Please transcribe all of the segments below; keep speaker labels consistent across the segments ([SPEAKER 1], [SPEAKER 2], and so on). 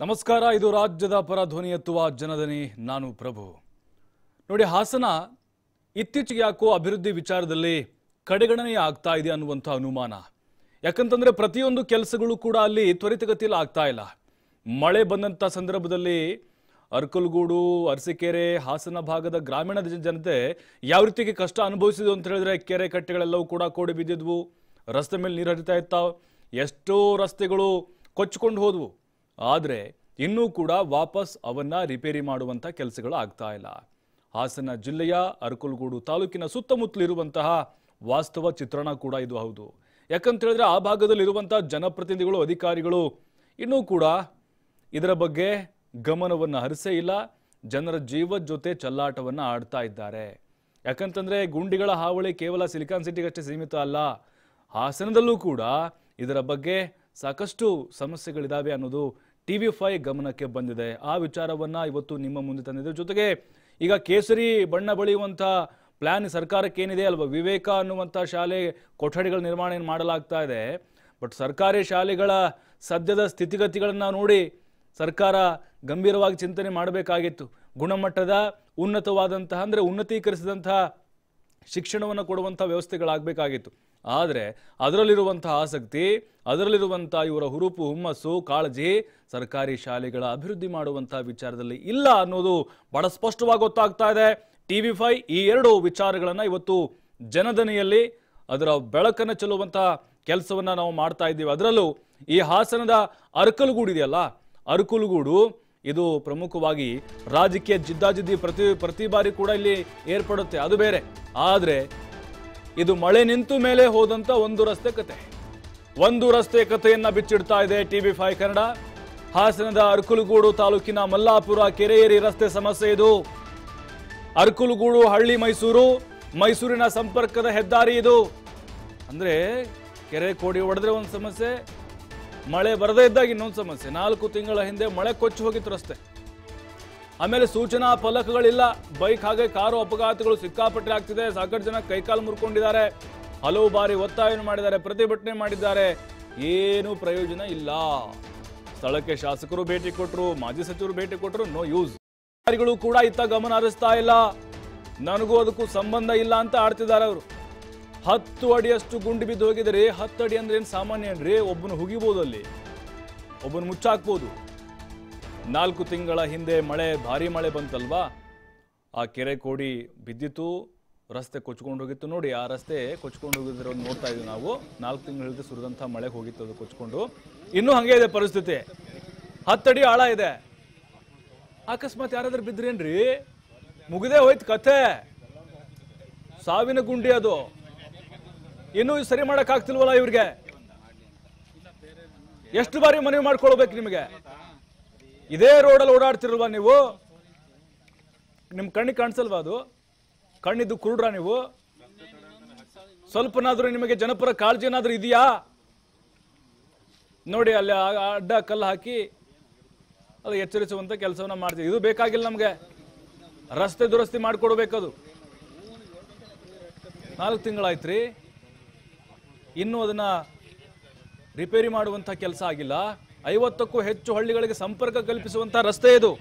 [SPEAKER 1] ನಮಸ್ಕಾರ ಇದು ರಾಜ್ಯದ ಪರ ಧ್ವನಿ ಎತ್ತುವ ಜನದನಿ ನಾನು ಪ್ರಭು ನೋಡಿ ಹಾಸನ ಇತ್ತೀಚೆಗೆ ಯಾಕೋ ಅಭಿವೃದ್ಧಿ ವಿಚಾರದಲ್ಲಿ ಕಡೆಗಣನೆ ಆಗ್ತಾ ಇದೆ ಅನ್ನುವಂಥ ಅನುಮಾನ ಯಾಕಂತಂದ್ರೆ ಪ್ರತಿಯೊಂದು ಕೆಲಸಗಳು ಕೂಡ ಅಲ್ಲಿ ತ್ವರಿತಗತಿಯಲ್ಲಿ ಆಗ್ತಾ ಇಲ್ಲ ಮಳೆ ಬಂದಂಥ ಸಂದರ್ಭದಲ್ಲಿ ಅರ್ಕಲ್ಗೂಡು ಅರಸೀಕೆರೆ ಹಾಸನ ಭಾಗದ ಗ್ರಾಮೀಣ ಜ- ಜನತೆ ಯಾವ ರೀತಿಗೆ ಕಷ್ಟ ಅನುಭವಿಸಿದ್ವು ಅಂತ ಹೇಳಿದ್ರೆ ಕೆರೆ ಕಟ್ಟೆಗಳೆಲ್ಲವೂ ಕೂಡ ಕೋಡಿ ಬಿದ್ದಿದ್ವು ರಸ್ತೆ ಮೇಲೆ ನೀರು ಹರಿತಾ ಇರ್ತಾವ ಎಷ್ಟೋ ರಸ್ತೆಗಳು ಕೊಚ್ಕೊಂಡು ಹೋದ್ವು ಆದರೆ ಇನ್ನೂ ಕೂಡ ವಾಪಸ್ ಅವನ್ನ ರಿಪೇರಿ ಮಾಡುವಂಥ ಕೆಲಸಗಳು ಆಗ್ತಾ ಇಲ್ಲ ಹಾಸನ ಜಿಲ್ಲೆಯ ಅರಕಲಗೂಡು ತಾಲೂಕಿನ ಸುತ್ತಮುತ್ತಲಿರುವಂತಹ ವಾಸ್ತವ ಚಿತ್ರಣ ಕೂಡ ಇದು ಹೌದು ಯಾಕಂತ ಹೇಳಿದ್ರೆ ಆ ಭಾಗದಲ್ಲಿರುವಂತಹ ಜನಪ್ರತಿನಿಧಿಗಳು ಅಧಿಕಾರಿಗಳು ಇನ್ನೂ ಕೂಡ ಇದರ ಬಗ್ಗೆ ಗಮನವನ್ನು ಹರಿಸೇ ಇಲ್ಲ ಜನರ ಜೀವದ ಜೊತೆ ಚಲ್ಲಾಟವನ್ನು ಆಡ್ತಾ ಇದ್ದಾರೆ ಯಾಕಂತಂದ್ರೆ ಗುಂಡಿಗಳ ಹಾವಳಿ ಕೇವಲ ಸಿಲಿಕಾನ್ ಸಿಟಿಗಷ್ಟೇ ಸೀಮಿತ ಅಲ್ಲ ಹಾಸನದಲ್ಲೂ ಕೂಡ ಇದರ ಬಗ್ಗೆ ಸಾಕಷ್ಟು ಸಮಸ್ಯೆಗಳಿದಾವೆ ಅನ್ನೋದು ಟಿ ವಿ ಫೈ ಗಮನಕ್ಕೆ ಬಂದಿದೆ ಆ ವಿಚಾರವನ್ನ ಇವತ್ತು ನಿಮ್ಮ ಮುಂದೆ ತಂದಿದೆ ಜೊತೆಗೆ ಈಗ ಕೇಸರಿ ಬಣ್ಣ ಬಳಿಯುವಂಥ ಪ್ಲಾನ್ ಸರ್ಕಾರಕ್ಕೆ ಏನಿದೆ ಅಲ್ವಾ ವಿವೇಕ ಅನ್ನುವಂಥ ಶಾಲೆ ಕೊಠಡಿಗಳ ನಿರ್ಮಾಣ ಏನ್ ಮಾಡಲಾಗ್ತಾ ಇದೆ ಬಟ್ ಸರ್ಕಾರಿ ಶಾಲೆಗಳ ಸದ್ಯದ ಸ್ಥಿತಿಗತಿಗಳನ್ನು ನೋಡಿ ಸರ್ಕಾರ ಗಂಭೀರವಾಗಿ ಚಿಂತನೆ ಮಾಡಬೇಕಾಗಿತ್ತು ಗುಣಮಟ್ಟದ ಉನ್ನತವಾದಂತಹ ಅಂದರೆ ಉನ್ನತೀಕರಿಸಿದಂತಹ ಶಿಕ್ಷಣವನ್ನು ಕೊಡುವಂಥ ವ್ಯವಸ್ಥೆಗಳಾಗಬೇಕಾಗಿತ್ತು ಆದರೆ ಅದರಲ್ಲಿರುವಂತಹ ಆಸಕ್ತಿ ಅದರಲ್ಲಿರುವಂಥ ಇವರ ಹುರುಪು ಹುಮ್ಮಸ್ಸು ಕಾಳಜಿ ಸರ್ಕಾರಿ ಶಾಲೆಗಳ ಅಭಿವೃದ್ಧಿ ಮಾಡುವಂಥ ವಿಚಾರದಲ್ಲಿ ಇಲ್ಲ ಅನ್ನೋದು ಬಹಳ ಸ್ಪಷ್ಟವಾಗಿ ಗೊತ್ತಾಗ್ತಾ ಇದೆ ಟಿ ವಿ ಫೈ ಈ ಎರಡು ವಿಚಾರಗಳನ್ನು ಇವತ್ತು ಜನದನಿಯಲ್ಲಿ ಅದರ ಬೆಳಕನ್ನು ಚೆಲ್ಲುವಂಥ ಕೆಲಸವನ್ನ ನಾವು ಮಾಡ್ತಾ ಇದ್ದೀವಿ ಅದರಲ್ಲೂ ಈ ಹಾಸನದ ಅರಕಲಗೂಡು ಇದೆಯಲ್ಲ ಅರಕಲಗೂಡು ಇದು ಪ್ರಮುಖವಾಗಿ ರಾಜಕೀಯ ಜಿದ್ದಾಜಿದ್ದಿ ಪ್ರತಿ ಪ್ರತಿ ಬಾರಿ ಕೂಡ ಇಲ್ಲಿ ಏರ್ಪಡುತ್ತೆ ಅದು ಬೇರೆ ಆದರೆ ಇದು ಮಳೆ ನಿಂತು ಮೇಲೆ ಹೋದಂತ ಒಂದು ರಸ್ತೆ ಕತೆ ಒಂದು ರಸ್ತೆ ಕಥೆಯನ್ನ ಬಿಚ್ಚಿಡ್ತಾ ಇದೆ ಟಿವಿ ಫೈವ್ ಕನ್ನಡ ಹಾಸನದ ಅರಕಲಗೂಡು ತಾಲೂಕಿನ ಮಲ್ಲಾಪುರ ಕೆರೆಯೇರಿ ರಸ್ತೆ ಸಮಸ್ಯೆ ಇದು ಅರಕಲಗೂಡು ಹಳ್ಳಿ ಮೈಸೂರು ಮೈಸೂರಿನ ಸಂಪರ್ಕದ ಹೆದ್ದಾರಿ ಇದು ಅಂದ್ರೆ ಕೆರೆ ಕೋಡಿ ಹೊಡೆದ್ರೆ ಒಂದು ಸಮಸ್ಯೆ ಮಳೆ ಬರದೇ ಇದ್ದಾಗ ಇನ್ನೊಂದು ಸಮಸ್ಯೆ ನಾಲ್ಕು ತಿಂಗಳ ಹಿಂದೆ ಮಳೆ ಕೊಚ್ಚಿ ಹೋಗಿತ್ತು ರಸ್ತೆ ಆಮೇಲೆ ಸೂಚನಾ ಫಲಕಗಳಿಲ್ಲ ಬೈಕ್ ಹಾಗೆ ಕಾರು ಅಪಘಾತಗಳು ಸಿಕ್ಕಾಪಟ್ಟೆ ಆಗ್ತಿದೆ ಸಾಕಷ್ಟು ಜನ ಕೈಕಾಲು ಮುರ್ಕೊಂಡಿದ್ದಾರೆ ಹಲವು ಬಾರಿ ಒತ್ತಾಯವನ್ನು ಮಾಡಿದ್ದಾರೆ ಪ್ರತಿಭಟನೆ ಮಾಡಿದ್ದಾರೆ ಏನು ಪ್ರಯೋಜನ ಇಲ್ಲ ಸ್ಥಳಕ್ಕೆ ಶಾಸಕರು ಭೇಟಿ ಕೊಟ್ಟರು ಮಾಜಿ ಸಚಿವರು ಭೇಟಿ ಕೊಟ್ಟರು ನೋ ಯೂಸ್ ಅಧಿಕಾರಿಗಳು ಕೂಡ ಇತ್ತ ಗಮನ ಹರಿಸ್ತಾ ಇಲ್ಲ ನನಗೂ ಅದಕ್ಕೂ ಸಂಬಂಧ ಇಲ್ಲ ಅಂತ ಆಡ್ತಿದ್ದಾರೆ ಅವರು ಹತ್ತು ಅಡಿಯಷ್ಟು ಗುಂಡು ಬಿದ್ದು ಹೋಗಿದರೆ ಹತ್ತು ಅಡಿ ಅಂದ್ರೆ ಏನು ಸಾಮಾನ್ಯ ಏನ್ರಿ ಒಬ್ಬನು ಹುಗಿಬೋದು ಅಲ್ಲಿ ಒಬ್ಬನು ಮುಚ್ಚಾಕ್ಬೋದು ನಾಲ್ಕು ತಿಂಗಳ ಹಿಂದೆ ಮಳೆ ಭಾರಿ ಮಳೆ ಬಂತಲ್ವಾ ಆ ಕೆರೆ ಕೋಡಿ ಬಿದ್ದಿತ್ತು ರಸ್ತೆ ಕೊಚ್ಕೊಂಡು ಹೋಗಿತ್ತು ನೋಡಿ ಆ ರಸ್ತೆ ಕೊಚ್ಕೊಂಡು ಹೋಗಿದ್ರೋದು ನೋಡ್ತಾ ಇದ್ವಿ ನಾವು ನಾಲ್ಕು ತಿಂಗಳ ಹಿಂದೆ ಸುರಿದಂಥ ಮಳೆ ಹೋಗಿತ್ತು ಅದು ಕೊಚ್ಕೊಂಡು ಇನ್ನೂ ಹಂಗೆ ಇದೆ ಪರಿಸ್ಥಿತಿ ಹತ್ತಡಿ ಆಳ ಇದೆ ಅಕಸ್ಮಾತ್ ಯಾರಾದ್ರೂ ಬಿದ್ರೇನ್ರಿ ಮುಗಿದೇ ಹೋಯ್ತು ಕಥೆ ಸಾವಿನ ಗುಂಡಿ ಅದು ಇನ್ನೂ ಇದು ಸರಿ ಮಾಡಕ್ ಆಗ್ತಿಲ್ವಲ್ಲ ಇವ್ರಿಗೆ ಎಷ್ಟು ಬಾರಿ ಮನವಿ ಮಾಡ್ಕೊಳ್ಬೇಕು ನಿಮಗೆ ಇದೇ ರೋಡಲ್ಲಿ ಓಡಾಡ್ತಿರಲ್ವಾ ನೀವು ನಿಮ್ ಕಣ್ಣಿಗೆ ಕಾಣಿಸಲ್ವಾ ಅದು ಕಣ್ಣಿದ್ದು ಕುರುಡ್ರ ನೀವು ಸ್ವಲ್ಪನಾದ್ರೂ ನಿಮಗೆ ಜನಪರ ಕಾಳಜಿ ಏನಾದ್ರೂ ಇದೆಯಾ ನೋಡಿ ಅಲ್ಲಿ ಆ- ಆ ಅಡ್ಡ ಕಲ್ಲು ಹಾಕಿ ಅದು ಎಚ್ಚರಿಸುವಂತ ಕೆಲಸವನ್ನ ಮಾಡ್ತೀವಿ ಇದು ಬೇಕಾಗಿಲ್ಲ ನಮಗೆ ರಸ್ತೆ ದುರಸ್ತಿ ಮಾಡಿಕೊಡ್ಬೇಕದು ನಾಲ್ಕು ತಿಂಗಳಾಯ್ತ್ರಿ ಇನ್ನೂ ಅದನ್ನ ರಿಪೇರಿ ಮಾಡುವಂಥ ಕೆಲಸ ಆಗಿಲ್ಲ ಐವತ್ತಕ್ಕೂ ಹೆಚ್ಚು ಹಳ್ಳಿಗಳಿಗೆ ಸಂಪರ್ಕ ಕಲ್ಪಿಸುವಂಥ ರಸ್ತೆ ಇದು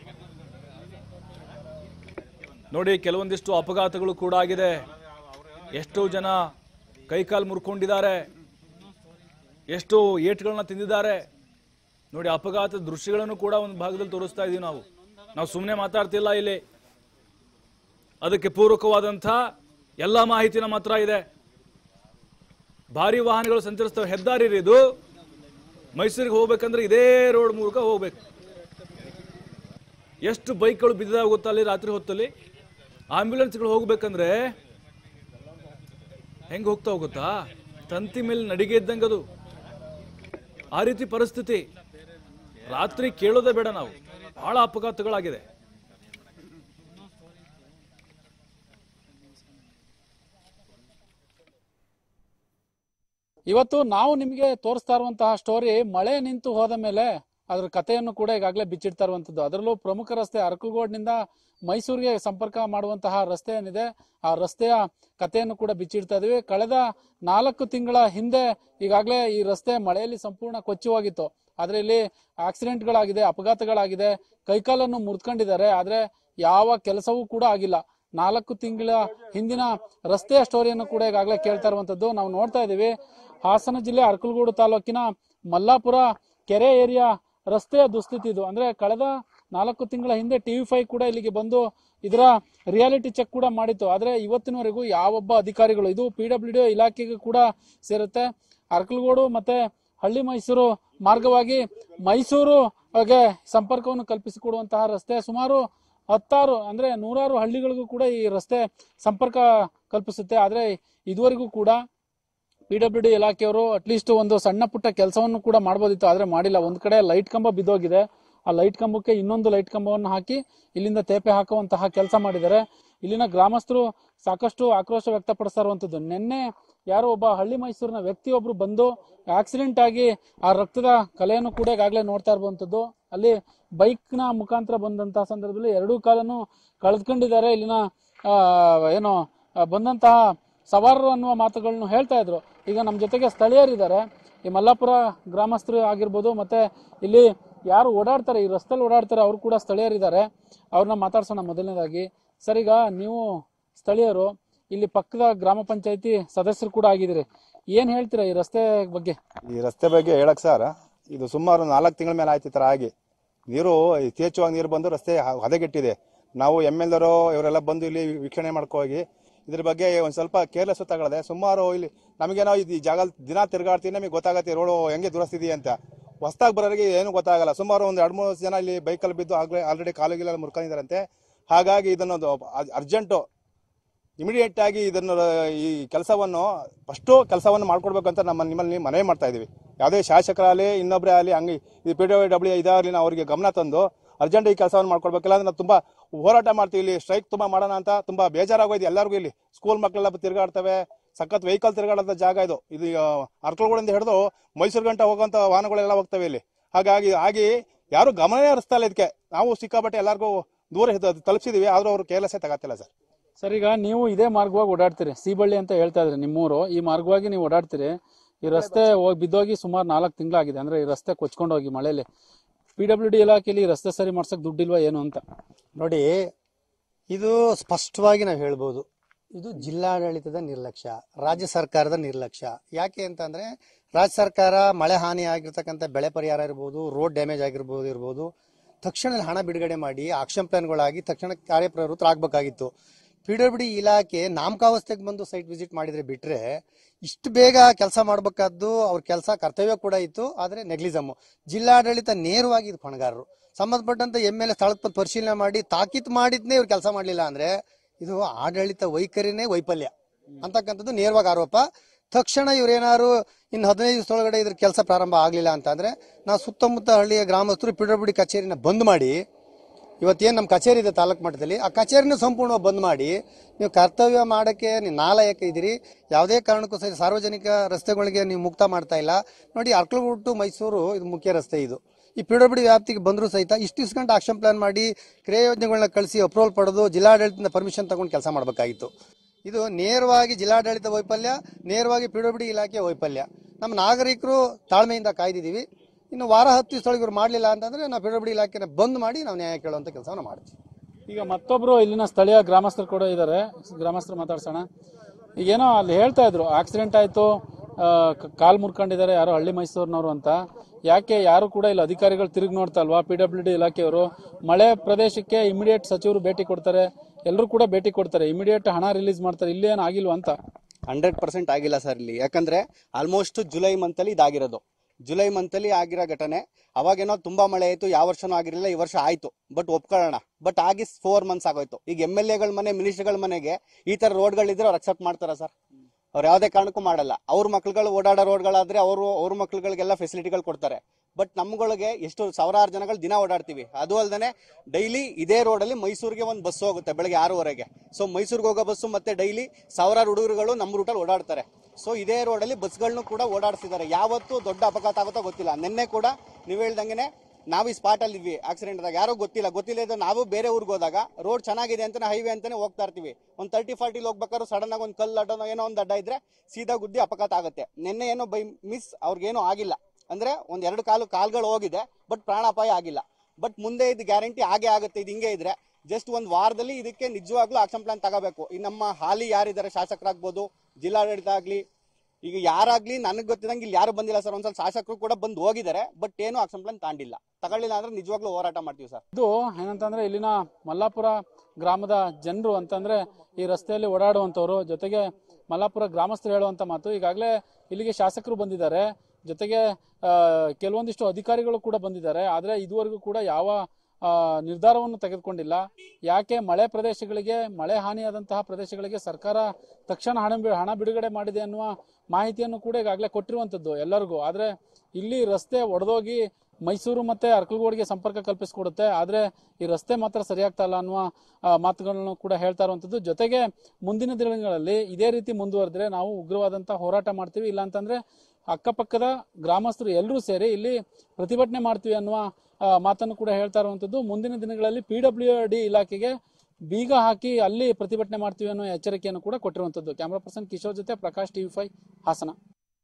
[SPEAKER 1] ನೋಡಿ ಕೆಲವೊಂದಿಷ್ಟು ಅಪಘಾತಗಳು ಕೂಡ ಆಗಿದೆ ಎಷ್ಟೋ ಜನ ಕೈಕಾಲು ಮುರ್ಕೊಂಡಿದ್ದಾರೆ ಎಷ್ಟೋ ಏಟ್ಗಳನ್ನ ತಿಂದಿದ್ದಾರೆ ನೋಡಿ ಅಪಘಾತದ ದೃಶ್ಯಗಳನ್ನು ಕೂಡ ಒಂದು ಭಾಗದಲ್ಲಿ ತೋರಿಸ್ತಾ ಇದೀವಿ ನಾವು ನಾವು ಸುಮ್ಮನೆ ಮಾತಾಡ್ತಿಲ್ಲ ಇಲ್ಲಿ ಅದಕ್ಕೆ ಪೂರಕವಾದಂಥ ಎಲ್ಲ ಮಾಹಿತಿ ನಮ್ಮ ಹತ್ರ ಇದೆ ಭಾರಿ ವಾಹನಗಳು ಸಂಚರಿಸ್ತವೆ ಹೆದ್ದಾರಿ ರೀ ಇದು ಮೈಸೂರಿಗೆ ಹೋಗ್ಬೇಕಂದ್ರೆ ಇದೇ ರೋಡ್ ಮೂಲಕ ಹೋಗ್ಬೇಕು ಎಷ್ಟು ಬೈಕ್ಗಳು ಬಿದ್ದಿದಾವೆ ಗೊತ್ತಾ ಅಲ್ಲಿ ರಾತ್ರಿ ಹೊತ್ತಲ್ಲಿ ಆಂಬ್ಯುಲೆನ್ಸ್ಗಳು ಹೋಗ್ಬೇಕಂದ್ರೆ ಹೆಂಗ್ ಹೋಗ್ತಾ ಹೋಗುತ್ತಾ ತಂತಿ ಮೇಲೆ ನಡಿಗೆ ಇದ್ದಂಗೆ ಅದು ಆ ರೀತಿ ಪರಿಸ್ಥಿತಿ ರಾತ್ರಿ ಕೇಳೋದೇ ಬೇಡ ನಾವು ಬಹಳ ಅಪಘಾತಗಳಾಗಿದೆ
[SPEAKER 2] ಇವತ್ತು ನಾವು ನಿಮಗೆ ತೋರಿಸ್ತಾ ಇರುವಂತಹ ಸ್ಟೋರಿ ಮಳೆ ನಿಂತು ಹೋದ ಮೇಲೆ ಅದ್ರ ಕಥೆಯನ್ನು ಕೂಡ ಈಗಾಗಲೇ ಬಿಚ್ಚಿಡ್ತಾ ಇರುವಂತದ್ದು ಅದರಲ್ಲೂ ಪ್ರಮುಖ ರಸ್ತೆ ಅರಕಲಗೋಡ್ನಿಂದ ಮೈಸೂರಿಗೆ ಸಂಪರ್ಕ ಮಾಡುವಂತಹ ರಸ್ತೆ ಏನಿದೆ ಆ ರಸ್ತೆಯ ಕಥೆಯನ್ನು ಕೂಡ ಬಿಚ್ಚಿಡ್ತಾ ಇದೀವಿ ಕಳೆದ ನಾಲ್ಕು ತಿಂಗಳ ಹಿಂದೆ ಈಗಾಗಲೇ ಈ ರಸ್ತೆ ಮಳೆಯಲ್ಲಿ ಸಂಪೂರ್ಣ ಕೊಚ್ಚಿ ಹೋಗಿತ್ತು ಆದ್ರೆ ಇಲ್ಲಿ ಆಕ್ಸಿಡೆಂಟ್ಗಳಾಗಿದೆ ಅಪಘಾತಗಳಾಗಿದೆ ಕೈಕಾಲನ್ನು ಮುರ್ದ್ಕೊಂಡಿದ್ದಾರೆ ಆದ್ರೆ ಯಾವ ಕೆಲಸವೂ ಕೂಡ ಆಗಿಲ್ಲ ನಾಲ್ಕು ತಿಂಗಳ ಹಿಂದಿನ ರಸ್ತೆಯ ಸ್ಟೋರಿಯನ್ನು ಕೂಡ ಈಗಾಗಲೇ ಕೇಳ್ತಾ ಇರುವಂತದ್ದು ನಾವು ನೋಡ್ತಾ ಇದೀವಿ ಹಾಸನ ಜಿಲ್ಲೆ ಅರ್ಕಲಗೂಡು ತಾಲೂಕಿನ ಮಲ್ಲಾಪುರ ಕೆರೆ ಏರಿಯಾ ರಸ್ತೆಯ ದುಸ್ಥಿತಿ ಇದು ಅಂದ್ರೆ ಕಳೆದ ನಾಲ್ಕು ತಿಂಗಳ ಹಿಂದೆ ಟಿವಿ ಫೈವ್ ಕೂಡ ಇಲ್ಲಿಗೆ ಬಂದು ಇದರ ರಿಯಾಲಿಟಿ ಚೆಕ್ ಕೂಡ ಮಾಡಿತ್ತು ಆದ್ರೆ ಇವತ್ತಿನವರೆಗೂ ಯಾವೊಬ್ಬ ಅಧಿಕಾರಿಗಳು ಇದು ಪಿ ಡಬ್ಲ್ಯೂ ಡಿ ಇಲಾಖೆಗೆ ಕೂಡ ಸೇರುತ್ತೆ ಅರ್ಕಲಗೂಡು ಮತ್ತೆ ಹಳ್ಳಿ ಮೈಸೂರು ಮಾರ್ಗವಾಗಿ ಮೈಸೂರು ಗೆ ಸಂಪರ್ಕವನ್ನು ಕಲ್ಪಿಸಿಕೊಡುವಂತಹ ರಸ್ತೆ ಸುಮಾರು ಹತ್ತಾರು ಅಂದ್ರೆ ನೂರಾರು ಹಳ್ಳಿಗಳಿಗೂ ಕೂಡ ಈ ರಸ್ತೆ ಸಂಪರ್ಕ ಕಲ್ಪಿಸುತ್ತೆ ಆದ್ರೆ ಇದುವರೆಗೂ ಕೂಡ ಪಿ ಡಬ್ಲ್ಯೂ ಡಿ ಇಲಾಖೆಯವರು ಅಟ್ಲೀಸ್ಟ್ ಒಂದು ಸಣ್ಣ ಪುಟ್ಟ ಕೆಲಸವನ್ನು ಕೂಡ ಮಾಡ್ಬೋದಿತ್ತು ಆದ್ರೆ ಮಾಡಿಲ್ಲ ಒಂದ್ ಕಡೆ ಲೈಟ್ ಕಂಬ ಬಿದ್ದೋಗಿದೆ ಆ ಲೈಟ್ ಕಂಬಕ್ಕೆ ಇನ್ನೊಂದು ಲೈಟ್ ಕಂಬವನ್ನು ಹಾಕಿ ಇಲ್ಲಿಂದ ತೇಪೆ ಹಾಕುವಂತಹ ಕೆಲಸ ಮಾಡಿದ್ದಾರೆ ಇಲ್ಲಿನ ಗ್ರಾಮಸ್ಥರು ಸಾಕಷ್ಟು ಆಕ್ರೋಶ ವ್ಯಕ್ತಪಡಿಸ್ತಾ ಇರುವಂತದ್ದು ನಿನ್ನೆ ಯಾರೋ ಒಬ್ಬ ಹಳ್ಳಿ ಮೈಸೂರಿನ ವ್ಯಕ್ತಿಯೊಬ್ರು ಬಂದು ಆಕ್ಸಿಡೆಂಟ್ ಆಗಿ ಆ ರಕ್ತದ ಕಲೆಯನ್ನು ಕೂಡ ಈಗಾಗಲೇ ನೋಡ್ತಾ ಇರುವಂತದ್ದು ಅಲ್ಲಿ ಬೈಕ್ ನ ಮುಖಾಂತರ ಬಂದಂತಹ ಸಂದರ್ಭದಲ್ಲಿ ಎರಡೂ ಕಾಲನ್ನು ಕಳೆದುಕೊಂಡಿದ್ದಾರೆ ಇಲ್ಲಿನ ಆ, ಏನು ಆ, ಬಂದಂತಹ ಸವಾರರು ಅನ್ನುವ ಮಾತುಗಳನ್ನು ಹೇಳ್ತಾ ಇದ್ರು ಈಗ ನಮ್ಮ ಜೊತೆಗೆ ಸ್ಥಳೀಯರಿದ್ದಾರೆ ಈ ಮಲ್ಲಾಪುರ ಗ್ರಾಮಸ್ಥರು ಆಗಿರ್ಬೋದು ಮತ್ತೆ ಇಲ್ಲಿ ಯಾರು ಓಡಾಡ್ತಾರೆ ಈ ರಸ್ತೆಯಲ್ಲಿ ಓಡಾಡ್ತಾರೆ ಅವರು ಕೂಡ ಸ್ಥಳೀಯರಿದ್ದಾರೆ ಅವ್ರನ್ನ ಮಾತಾಡ್ಸೋಣ ಮೊದಲನೇದಾಗಿ ಸರ್ ಈಗ ನೀವು ಸ್ಥಳೀಯರು ಇಲ್ಲಿ ಪಕ್ಕದ ಗ್ರಾಮ ಪಂಚಾಯತಿ ಸದಸ್ಯರು ಕೂಡ ಆಗಿದ್ದೀರಿ ಏನ್ ಹೇಳ್ತೀರಾ ಈ ರಸ್ತೆ ಬಗ್ಗೆ
[SPEAKER 3] ಈ ರಸ್ತೆ ಬಗ್ಗೆ ಹೇಳಕ್ ಸರ್ ಇದು ಸುಮಾರು ನಾಲ್ಕು ತಿಂಗಳ ಮೇಲೆ ಆಯ್ತು ಈ ತರ ಆಗಿ ನೀರು ಯಥೇಚ್ಛವಾಗಿ ನೀರು ಬಂದು ರಸ್ತೆ ಹ- ಹದಗೆಟ್ಟಿದೆ ನಾವು ಎಮ್ ಎಲ್ ಇವರೆಲ್ಲ ಬಂದು ಇಲ್ಲಿ ವೀಕ್ಷಣೆ ಮಾಡ್ಕೊ ಹೋಗಿ ಇದ್ರ ಬಗ್ಗೆ ಒಂದ್ ಸ್ವಲ್ಪ ಕೇರ್ಲೆಸ್ ತಗೊಳ್ಳದೆ ಸುಮಾರು ಇಲ್ಲಿ ನಮಗೇನೋ ಇದು ಈ ಜಾಗ ದಿನ ತಿರ್ಗಾಡ್ತೀವಿ ನಮಗೆ ಗೊತ್ತಾಗತ್ತೆ ರೋಡು ಹೆಂಗೆ ದುರಸ್ತಿದೆ ಅಂತ ಹೊಸ್ದಾಗಿ ಬರೋರಿಗೆ ಏನು ಗೊತ್ತಾಗಲ್ಲ ಸುಮಾರು ಒಂದು ಎರಡು ಮೂರು ಜನ ಇಲ್ಲಿ ಬೈಕಲ್ಲಿ ಬಿದ್ದು ಆಗ್ಲೇ ಆಲ್ರೆಡಿ ಕಾಲುಗಿಲೆಲ್ಲ ಮುರ್ಕೊಂಡಿದ್ದಾರಂತೆ ಹಾಗಾಗಿ ಇದನ್ನೊಂದು ಅರ್ಜೆಂಟು ಇಮಿಡಿಯೇಟ್ ಆಗಿ ಇದನ್ನು ಈ ಕೆಲಸವನ್ನು ಫಸ್ಟು ಕೆಲಸವನ್ನು ಮಾಡ್ಕೊಡ್ಬೇಕು ಅಂತ ನಮ್ಮ ನಿಮ್ಮಲ್ಲಿ ಮನವಿ ಮಾಡ್ತಾ ಇದೀವಿ ಯಾವುದೇ ಶಾಸಕರಾಗಲಿ ಇನ್ನೊಬ್ಬರೇ ಆಗಲಿ ಹಂಗೆ ಈ ಪಿ ಡಬ್ಲ್ಯೂ ಡಬ್ಲ್ಯೂ ಇದಾಗಲಿ ನಾವು ಅವರಿಗೆ ಗಮನ ತಂದು ಅರ್ಜೆಂಟ್ ಈ ಕೆಲಸವನ್ನು ಮಾಡ್ಕೊಡ್ಬೇಕಿಲ್ಲ ಅಂದ್ರೆ ನಾವು ತುಂಬಾ ಹೋರಾಟ ಮಾಡ್ತೀವಿ ಇಲ್ಲಿ ಸ್ಟ್ರೈಕ್ ತುಂಬಾ ಮಾಡೋಣ ಅಂತ ತುಂಬಾ ಬೇಜಾರಾಗೋಯ್ತು ಎಲ್ಲರಿಗೂ ಇಲ್ಲಿ ಸ್ಕೂಲ್ ಮಕ್ಕಳೆಲ್ಲ ತಿರುಗಾಡ್ತವೆ ಸಖತ್ ವೆಹಿಕಲ್ ತಿರುಗಾಡೋಂಥ ಜಾಗ ಇದು ಇದು ಅರ್ಕಲ್ಗಳಿಂದ ಹಿಡಿದು ಮೈಸೂರು ಗಂಟ ಹೋಗುವಂತ ವಾಹನಗಳೆಲ್ಲ ಹೋಗ್ತವೆ ಇಲ್ಲಿ ಹಾಗಾಗಿ ಆಗಿ ಯಾರು ಗಮನನೇ ಹರಿಸ್ತಾ ಇಲ್ಲ ಇದಕ್ಕೆ ನಾವು ಸಿಕ್ಕಾಪಟ್ಟೆ ಎಲ್ಲರಿಗೂ ದೂರ ಹಿತ- ತಲುಪಿಸಿದೀವಿ ಆದ್ರೂ ಅವರು ಕೇರ್ಲೆಸ್ಸೇ ತಗತ್ತಿಲ್ಲ ಸರ್
[SPEAKER 2] ಸರ್ ಈಗ ನೀವು ಇದೇ ಮಾರ್ಗವಾಗಿ ಓಡಾಡ್ತೀರಿ ಸೀಬಳ್ಳಿ ಅಂತ ಹೇಳ್ತಾ ಇದ್ರಿ ನಿಮ್ಮೂರು ಈ ಮಾರ್ಗವಾಗಿ ನೀವು ಓಡಾಡ್ತೀರಿ ಈ ರಸ್ತೆ ಹೋಗಿ ಬಿದ್ದೋಗಿ ಸುಮಾರು ನಾಲ್ಕು ತಿಂಗಳಾಗಿದೆ ಅಂದ್ರೆ ಈ ರಸ್ತೆ ಕೊಚ್ಕೊಂಡು ಹೋಗಿ ಮಳೆಯಲ್ಲಿ ಪಿ ಡಬ್ಲ್ಯೂ ಡಿ ಇಲಾಖೆಯಲ್ಲಿ ಈ ರಸ್ತೆ ಸರಿ ಮಾಡ್ಸಕ್ ದುಡ್ಡಿಲ್ವಾ ಏನು ಅಂತ
[SPEAKER 4] ನೋಡಿ ಇದು ಸ್ಪಷ್ಟವಾಗಿ ನಾವು ಹೇಳ್ಬೋದು ಇದು ಜಿಲ್ಲಾಡಳಿತದ ನಿರ್ಲಕ್ಷ್ಯ ರಾಜ್ಯ ಸರ್ಕಾರದ ನಿರ್ಲಕ್ಷ್ಯ ಯಾಕೆ ಅಂತಂದ್ರೆ ರಾಜ್ಯ ಸರ್ಕಾರ ಮಳೆ ಹಾನಿ ಆಗಿರ್ತಕ್ಕಂಥ ಬೆಳೆ ಪರಿಹಾರ ಇರ್ಬೋದು ರೋಡ್ ಡ್ಯಾಮೇಜ್ ಆಗಿರ್ಬೋದು ಇರ್ಬೋದು ತಕ್ಷಣ ಹಣ ಬಿಡುಗಡೆ ಮಾಡಿ ಆಕ್ಷನ್ ಪ್ಲಾನ್ಗಳಾಗಿ ತಕ್ಷಣ ಕಾರ್ಯಪ್ರವೃತ್ತರಾಗಬೇಕಾಗಿತ್ತು ಪಿ ಡಬ್ಲ್ಯೂ ಡಿ ಇಲಾಖೆ ನಾಮಕಾವಸ್ಥೆಗೆ ಬಂದು ಸೈಟ್ ವಿಸಿಟ್ ಮಾಡಿದ್ರೆ ಬಿಟ್ರೆ ಇಷ್ಟು ಬೇಗ ಕೆಲಸ ಮಾಡಬೇಕಾದ್ದು ಅವ್ರ ಕೆಲಸ ಕರ್ತವ್ಯ ಕೂಡ ಇತ್ತು ಆದ್ರೆ ನೆಗ್ಲಿಸಮ್ ಜಿಲ್ಲಾಡಳಿತ ನೇರವಾಗಿ ಇದು ಹೊಣೆಗಾರರು ಸಂಬಂಧಪಟ್ಟಂತ ಎಮ್ ಎಲ್ ಎ ಸ್ಥಳಕ್ಕೆ ಬಂದು ಪರಿಶೀಲನೆ ಮಾಡಿ ತಾಕೀತ್ ಮಾಡಿದ್ನೇ ಇವ್ರು ಕೆಲಸ ಮಾಡಲಿಲ್ಲ ಅಂದ್ರೆ ಇದು ಆಡಳಿತ ವೈಖರಿನೇ ವೈಫಲ್ಯ ಅಂತಕ್ಕಂಥದ್ದು ನೇರವಾಗಿ ಆರೋಪ ತಕ್ಷಣ ಇವ್ರೇನಾದ್ರು ಇನ್ನು ಹದಿನೈದು ದಿವಸದೊಳಗಡೆ ಇದ್ರ ಕೆಲಸ ಪ್ರಾರಂಭ ಆಗಲಿಲ್ಲ ಅಂತಂದ್ರೆ ನಾವು ಸುತ್ತಮುತ್ತ ಹಳ್ಳಿಯ ಗ್ರಾಮಸ್ಥರು ಪಿ ಡಬ್ಲ್ಯೂ ಡಿ ಕಚೇರಿನ ಬಂದ್ ಮಾಡಿ ಇವತ್ತೇನು ನಮ್ಮ ಕಚೇರಿ ಇದೆ ತಾಲೂಕು ಮಟ್ಟದಲ್ಲಿ ಆ ಕಚೇರಿನ ಸಂಪೂರ್ಣವಾಗಿ ಬಂದ್ ಮಾಡಿ ನೀವು ಕರ್ತವ್ಯ ಮಾಡೋಕ್ಕೆ ನೀವು ನಾಲಾಯಕ ಇದ್ದೀರಿ ಯಾವುದೇ ಕಾರಣಕ್ಕೂ ಸಹಿತ ಸಾರ್ವಜನಿಕ ರಸ್ತೆಗಳಿಗೆ ನೀವು ಮುಕ್ತ ಮಾಡ್ತಾ ಇಲ್ಲ ನೋಡಿ ಅರ್ಕಲಗೂಡು ಟು ಮೈಸೂರು ಇದು ಮುಖ್ಯ ರಸ್ತೆ ಇದು ಈ ಪಿ ಡಬ್ಲ್ಯೂ ವ್ಯಾಪ್ತಿಗೆ ಬಂದರೂ ಸಹಿತ ಇಷ್ಟಿಷ್ಟು ಗಂಟೆ ಆಕ್ಷನ್ ಪ್ಲಾನ್ ಮಾಡಿ ಕ್ರಿಯಾ ಯೋಜನೆಗಳನ್ನ ಕಳಿಸಿ ಅಪ್ರೂವಲ್ ಪಡೆದು ಜಿಲ್ಲಾಡಳಿತದಿಂದ ಪರ್ಮಿಷನ್ ತಗೊಂಡು ಕೆಲಸ ಮಾಡಬೇಕಾಗಿತ್ತು ಇದು ನೇರವಾಗಿ ಜಿಲ್ಲಾಡಳಿತ ವೈಫಲ್ಯ ನೇರವಾಗಿ ಪಿ ಡಬ್ಲ್ಯೂ ಇಲಾಖೆ ವೈಫಲ್ಯ ನಮ್ಮ ನಾಗರಿಕರು ತಾಳ್ಮೆಯಿಂದ ಕಾಯ್ದಿದ್ದೀವಿ ಇನ್ನು ವಾರ ಹತ್ತು ದಿವಸದೊಳಗೆ ಇವ್ರು ಮಾಡಲಿಲ್ಲ ಅಂತಂದ್ರೆ ನಾವು ಪಿ ಡಬ್ಲ್ಯೂ ಇಲಾಖೆನ ಬಂದ್ ಮಾಡಿ ನಾವು ನ್ಯಾಯ ಕೇಳುವಂತ ಕೆಲಸವನ್ನು ಮಾಡ್ತೀವಿ
[SPEAKER 2] ಈಗ ಮತ್ತೊಬ್ರು ಇಲ್ಲಿನ ಸ್ಥಳೀಯ ಗ್ರಾಮಸ್ಥರು ಕೂಡ ಇದ್ದಾರೆ ಗ್ರಾಮಸ್ಥರು ಮಾತಾಡ್ಸೋಣ ಈಗೇನೋ ಅಲ್ಲಿ ಹೇಳ್ತಾ ಇದ್ರು ಆಕ್ಸಿಡೆಂಟ್ ಆಯ್ತು ಆ, ಕ- ಕಾಲ್ ಮುರ್ಕೊಂಡಿದ್ದಾರೆ ಯಾರೋ ಹಳ್ಳಿ ಮೈಸೂರಿನವರು ಅಂತ ಯಾಕೆ ಯಾರು ಕೂಡ ಇಲ್ಲಿ ಅಧಿಕಾರಿಗಳು ತಿರುಗಿ ನೋಡ್ತಾ ಅಲ್ವಾ ಪಿ ಡಬ್ಲ್ಯೂ ಡಿ ಇಲಾಖೆಯವರು ಮಳೆ ಪ್ರದೇಶಕ್ಕೆ ಇಮಿಡಿಯೇಟ್ ಸಚಿವರು ಭೇಟಿ ಕೊಡ್ತಾರೆ ಎಲ್ಲರೂ ಕೂಡ ಭೇಟಿ ಕೊಡ್ತಾರೆ ಇಮಿಡಿಯೇಟ್ ಹಣ ರಿಲೀಸ್ ಮಾಡ್ತಾರೆ ಇಲ್ಲೇನು ಆಗಿಲ್ವಾ ಅಂತ
[SPEAKER 5] ಹಂಡ್ರೆಡ್ ಪರ್ಸೆಂಟ್ ಆಗಿಲ್ಲ ಸರ್ ಇಲ್ಲಿ ಯಾಕಂದ್ರೆ ಆಲ್ಮೋಸ್ಟ್ ಜುಲೈ ಮಂತ್ ಅಲ್ಲಿ ಇದಾಗಿರೋದು ಜುಲೈ ಮಂತ್ ಅಲ್ಲಿ ಆಗಿರೋ ಘಟನೆ ಅವಾಗೇನೋ ತುಂಬಾ ಮಳೆ ಆಯ್ತು ಯಾವ ವರ್ಷನೂ ಆಗಿರಲಿಲ್ಲ ಈ ವರ್ಷ ಆಯ್ತು ಬಟ್ ಒಪ್ಕೊಳ್ಳೋಣ ಬಟ್ ಆಗಿ ಫೋರ್ ಮಂತ್ಸ್ ಆಗೋಯ್ತು ಈಗ ಎಮ್ ಎಲ್ ಎಗಳ ಮನೆ ಮಿನಿಸ್ಟರ್ಗಳ ಮನೆಗೆ ಈ ತರ ರೋಡ್ಗಳಿದ್ರೆ ಅವ್ರು ಅಕ್ಸೆಪ್ಟ್ ಮಾಡ್ತಾರ ಸರ್ ಅವ್ರು ಯಾವುದೇ ಕಾರಣಕ್ಕೂ ಮಾಡಲ್ಲ ಅವ್ರ ಮಕ್ಳುಗಳು ಓಡಾಡೋ ರೋಡ್ಗಳಾದ್ರೆ ಅವರು ಅವ್ರ ಮಕ್ಳುಗಳಿಗೆಲ್ಲ ಫೆಸಿಲಿಟಿಗಳು ಕೊಡ್ತಾರೆ ಬಟ್ ನಮ್ಗಳಿಗೆ ಎಷ್ಟು ಸಾವಿರಾರು ಜನಗಳು ದಿನ ಓಡಾಡ್ತೀವಿ ಅದು ಅಲ್ದೇನೆ ಡೈಲಿ ಇದೇ ರೋಡಲ್ಲಿ ಮೈಸೂರಿಗೆ ಒಂದು ಬಸ್ ಹೋಗುತ್ತೆ ಬೆಳಗ್ಗೆ ಆರೂವರೆಗೆ ಸೊ ಮೈಸೂರಿಗೆ ಹೋಗೋ ಬಸ್ಸು ಮತ್ತೆ ಡೈಲಿ ಸಾವಿರಾರು ಹುಡುಗರುಗಳು ನಮ್ಮ ರೂಟಲ್ಲಿ ಓಡಾಡ್ತಾರೆ ಸೊ ಇದೇ ರೋಡಲ್ಲಿ ಬಸ್ಗಳನ್ನು ಕೂಡ ಓಡಾಡ್ತಿದ್ದಾರೆ ಯಾವತ್ತು ದೊಡ್ಡ ಅಪಘಾತ ಆಗುತ್ತೋ ಗೊತ್ತಿಲ್ಲ ನಿನ್ನೆ ಕೂಡ ನೀವು ಹೇಳ್ದಂಗೆನೆ ನಾವು ಈ ಸ್ಪಾಟ್ ಅಲ್ಲಿ ಇದ್ವಿ ಆಕ್ಸಿಡೆಂಟ್ ಆದಾಗ ಯಾರೋ ಗೊತ್ತಿಲ್ಲ ಗೊತ್ತಿಲ್ಲ ಇದ್ರೆ ನಾವು ಬೇರೆ ಊರಿಗೆ ಹೋದಾಗ ರೋಡ್ ಚೆನ್ನಾಗಿದೆ ಅಂತಾನೆ ಹೈವೇ ಅಂತಾನೆ ಹೋಗ್ತಾ ಇರ್ತೀವಿ ಒಂದು ತರ್ಟಿ ಫಾರ್ಟಿಲಿ ಹೋಗ್ಬೇಕಾದ್ರೆ ಸಡನ್ ಆಗಿ ಒಂದು ಕಲ್ಲು ಅಡ್ಡನೋ ಏನೋ ಒಂದು ಅಡ್ಡ ಇದ್ರೆ ಸೀದಾ ಗುದ್ದಿ ಅಪಘಾತ ಆಗುತ್ತೆ ನಿನ್ನೆ ಏನೋ ಬೈ ಮಿಸ್ ಅವ್ರಿಗೇನೋ ಆಗಿಲ್ಲ ಅಂದ್ರೆ ಒಂದ್ ಎರಡು ಕಾಲು ಕಾಲ್ಗಳು ಹೋಗಿದೆ ಬಟ್ ಪ್ರಾಣಾಪಾಯ ಆಗಿಲ್ಲ ಬಟ್ ಮುಂದೆ ಇದು ಗ್ಯಾರಂಟಿ ಆಗೇ ಆಗುತ್ತೆ ಇದು ಹಿಂಗೆ ಇದ್ರೆ ಜಸ್ಟ್ ಒಂದ್ ವಾರದಲ್ಲಿ ಇದಕ್ಕೆ ನಿಜವಾಗ್ಲೂ ಆಕ್ಷನ್ ಪ್ಲಾನ್ ತಗೋಬೇಕು ಈ ನಮ್ಮ ಹಾಲಿ ಯಾರಿದ್ದಾರೆ ಶಾಸಕರಾಗ್ಬೋದು ಜಿಲ್ಲಾಡಳಿತ ಆಗ್ಲಿ ಈಗ ಯಾರಾಗ್ಲಿ ನನಗ್ ಗೊತ್ತಿದಂಗೆ ಇಲ್ಲಿ ಯಾರು ಬಂದಿಲ್ಲ ಸರ್ ಒಂದ್ಸಲ ಶಾಸಕರು ಕೂಡ ಬಂದು ಹೋಗಿದ್ದಾರೆ ಬಟ್ ಏನು ಆಕ್ಷನ್ ಪ್ಲಾನ್ ತಾಂಡಿಲ್ಲ ತಗೊಳ್ಳಿಲ್ಲ ಅಂದ್ರೆ ನಿಜವಾಗ್ಲೂ ಹೋರಾಟ ಮಾಡ್ತೀವಿ ಸರ್
[SPEAKER 2] ಇದು ಏನಂತಂದ್ರೆ ಇಲ್ಲಿನ ಮಲ್ಲಾಪುರ ಗ್ರಾಮದ ಜನರು ಅಂತಂದ್ರೆ ಈ ರಸ್ತೆಯಲ್ಲಿ ಓಡಾಡುವಂತವ್ರು ಜೊತೆಗೆ ಮಲ್ಲಾಪುರ ಗ್ರಾಮಸ್ಥರು ಹೇಳುವಂತ ಮಾತು ಈಗಾಗಲೇ ಇಲ್ಲಿಗೆ ಶಾಸಕರು ಬಂದಿದ್ದಾರೆ ಜೊತೆಗೆ ಆ, ಕೆಲವೊಂದಿಷ್ಟು ಅಧಿಕಾರಿಗಳು ಕೂಡ ಬಂದಿದ್ದಾರೆ ಆದ್ರೆ ಇದುವರೆಗೂ ಕೂಡ ಯಾವ ಆ, ನಿರ್ಧಾರವನ್ನು ತೆಗೆದುಕೊಂಡಿಲ್ಲ ಯಾಕೆ ಮಳೆ ಪ್ರದೇಶಗಳಿಗೆ ಮಳೆ ಹಾನಿಯಾದಂತಹ ಪ್ರದೇಶಗಳಿಗೆ ಸರ್ಕಾರ ತಕ್ಷಣ ಹಣ ಬಿ- ಹಣ ಬಿಡುಗಡೆ ಮಾಡಿದೆ ಅನ್ನುವ ಮಾಹಿತಿಯನ್ನು ಕೂಡ ಈಗಾಗಲೇ ಕೊಟ್ಟಿರುವಂತದ್ದು ಎಲ್ಲರಿಗೂ ಆದ್ರೆ ಇಲ್ಲಿ ರಸ್ತೆ ಒಡೆದೋಗಿ ಮೈಸೂರು ಮತ್ತೆ ಅರ್ಕಲ್ಗೋಡ್ಗೆ ಸಂಪರ್ಕ ಕಲ್ಪಿಸಿಕೊಡುತ್ತೆ ಆದ್ರೆ ಈ ರಸ್ತೆ ಮಾತ್ರ ಸರಿಯಾಗ್ತಾ ಇಲ್ಲ ಅನ್ನುವ ಆ, ಮಾತುಗಳನ್ನು ಕೂಡ ಹೇಳ್ತಾ ಇರುವಂತದ್ದು ಜೊತೆಗೆ ಮುಂದಿನ ದಿನಗಳಲ್ಲಿ ಇದೇ ರೀತಿ ಮುಂದುವರೆದ್ರೆ ನಾವು ಉಗ್ರವಾದಂತಹ ಹೋರಾಟ ಮಾಡ್ತೀವಿ ಇಲ್ಲ ಅಂತಂದ್ರೆ ಅಕ್ಕಪಕ್ಕದ ಗ್ರಾಮಸ್ಥರು ಎಲ್ಲರೂ ಸೇರಿ ಇಲ್ಲಿ ಪ್ರತಿಭಟನೆ ಮಾಡ್ತೀವಿ ಅನ್ನುವ ಆ, ಮಾತನ್ನು ಕೂಡ ಹೇಳ್ತಾ ಇರುವಂತದ್ದು ಮುಂದಿನ ದಿನಗಳಲ್ಲಿ ಪಿ ಡಬ್ಲ್ಯೂ ಡಿ ಇಲಾಖೆಗೆ ಬೀಗ ಹಾಕಿ ಅಲ್ಲಿ ಪ್ರತಿಭಟನೆ ಮಾಡ್ತೀವಿ ಅನ್ನೋ ಎಚ್ಚರಿಕೆಯನ್ನು ಕೂಡ ಕೊಟ್ಟಿರುವಂತದ್ದು ಕ್ಯಾಮರಾ ಪರ್ಸನ್ ಕಿಶೋರ್ ಜೊತೆ ಪ್ರಕಾಶ್ ಟಿವಿ ಫೈವ್ ಹಾಸನ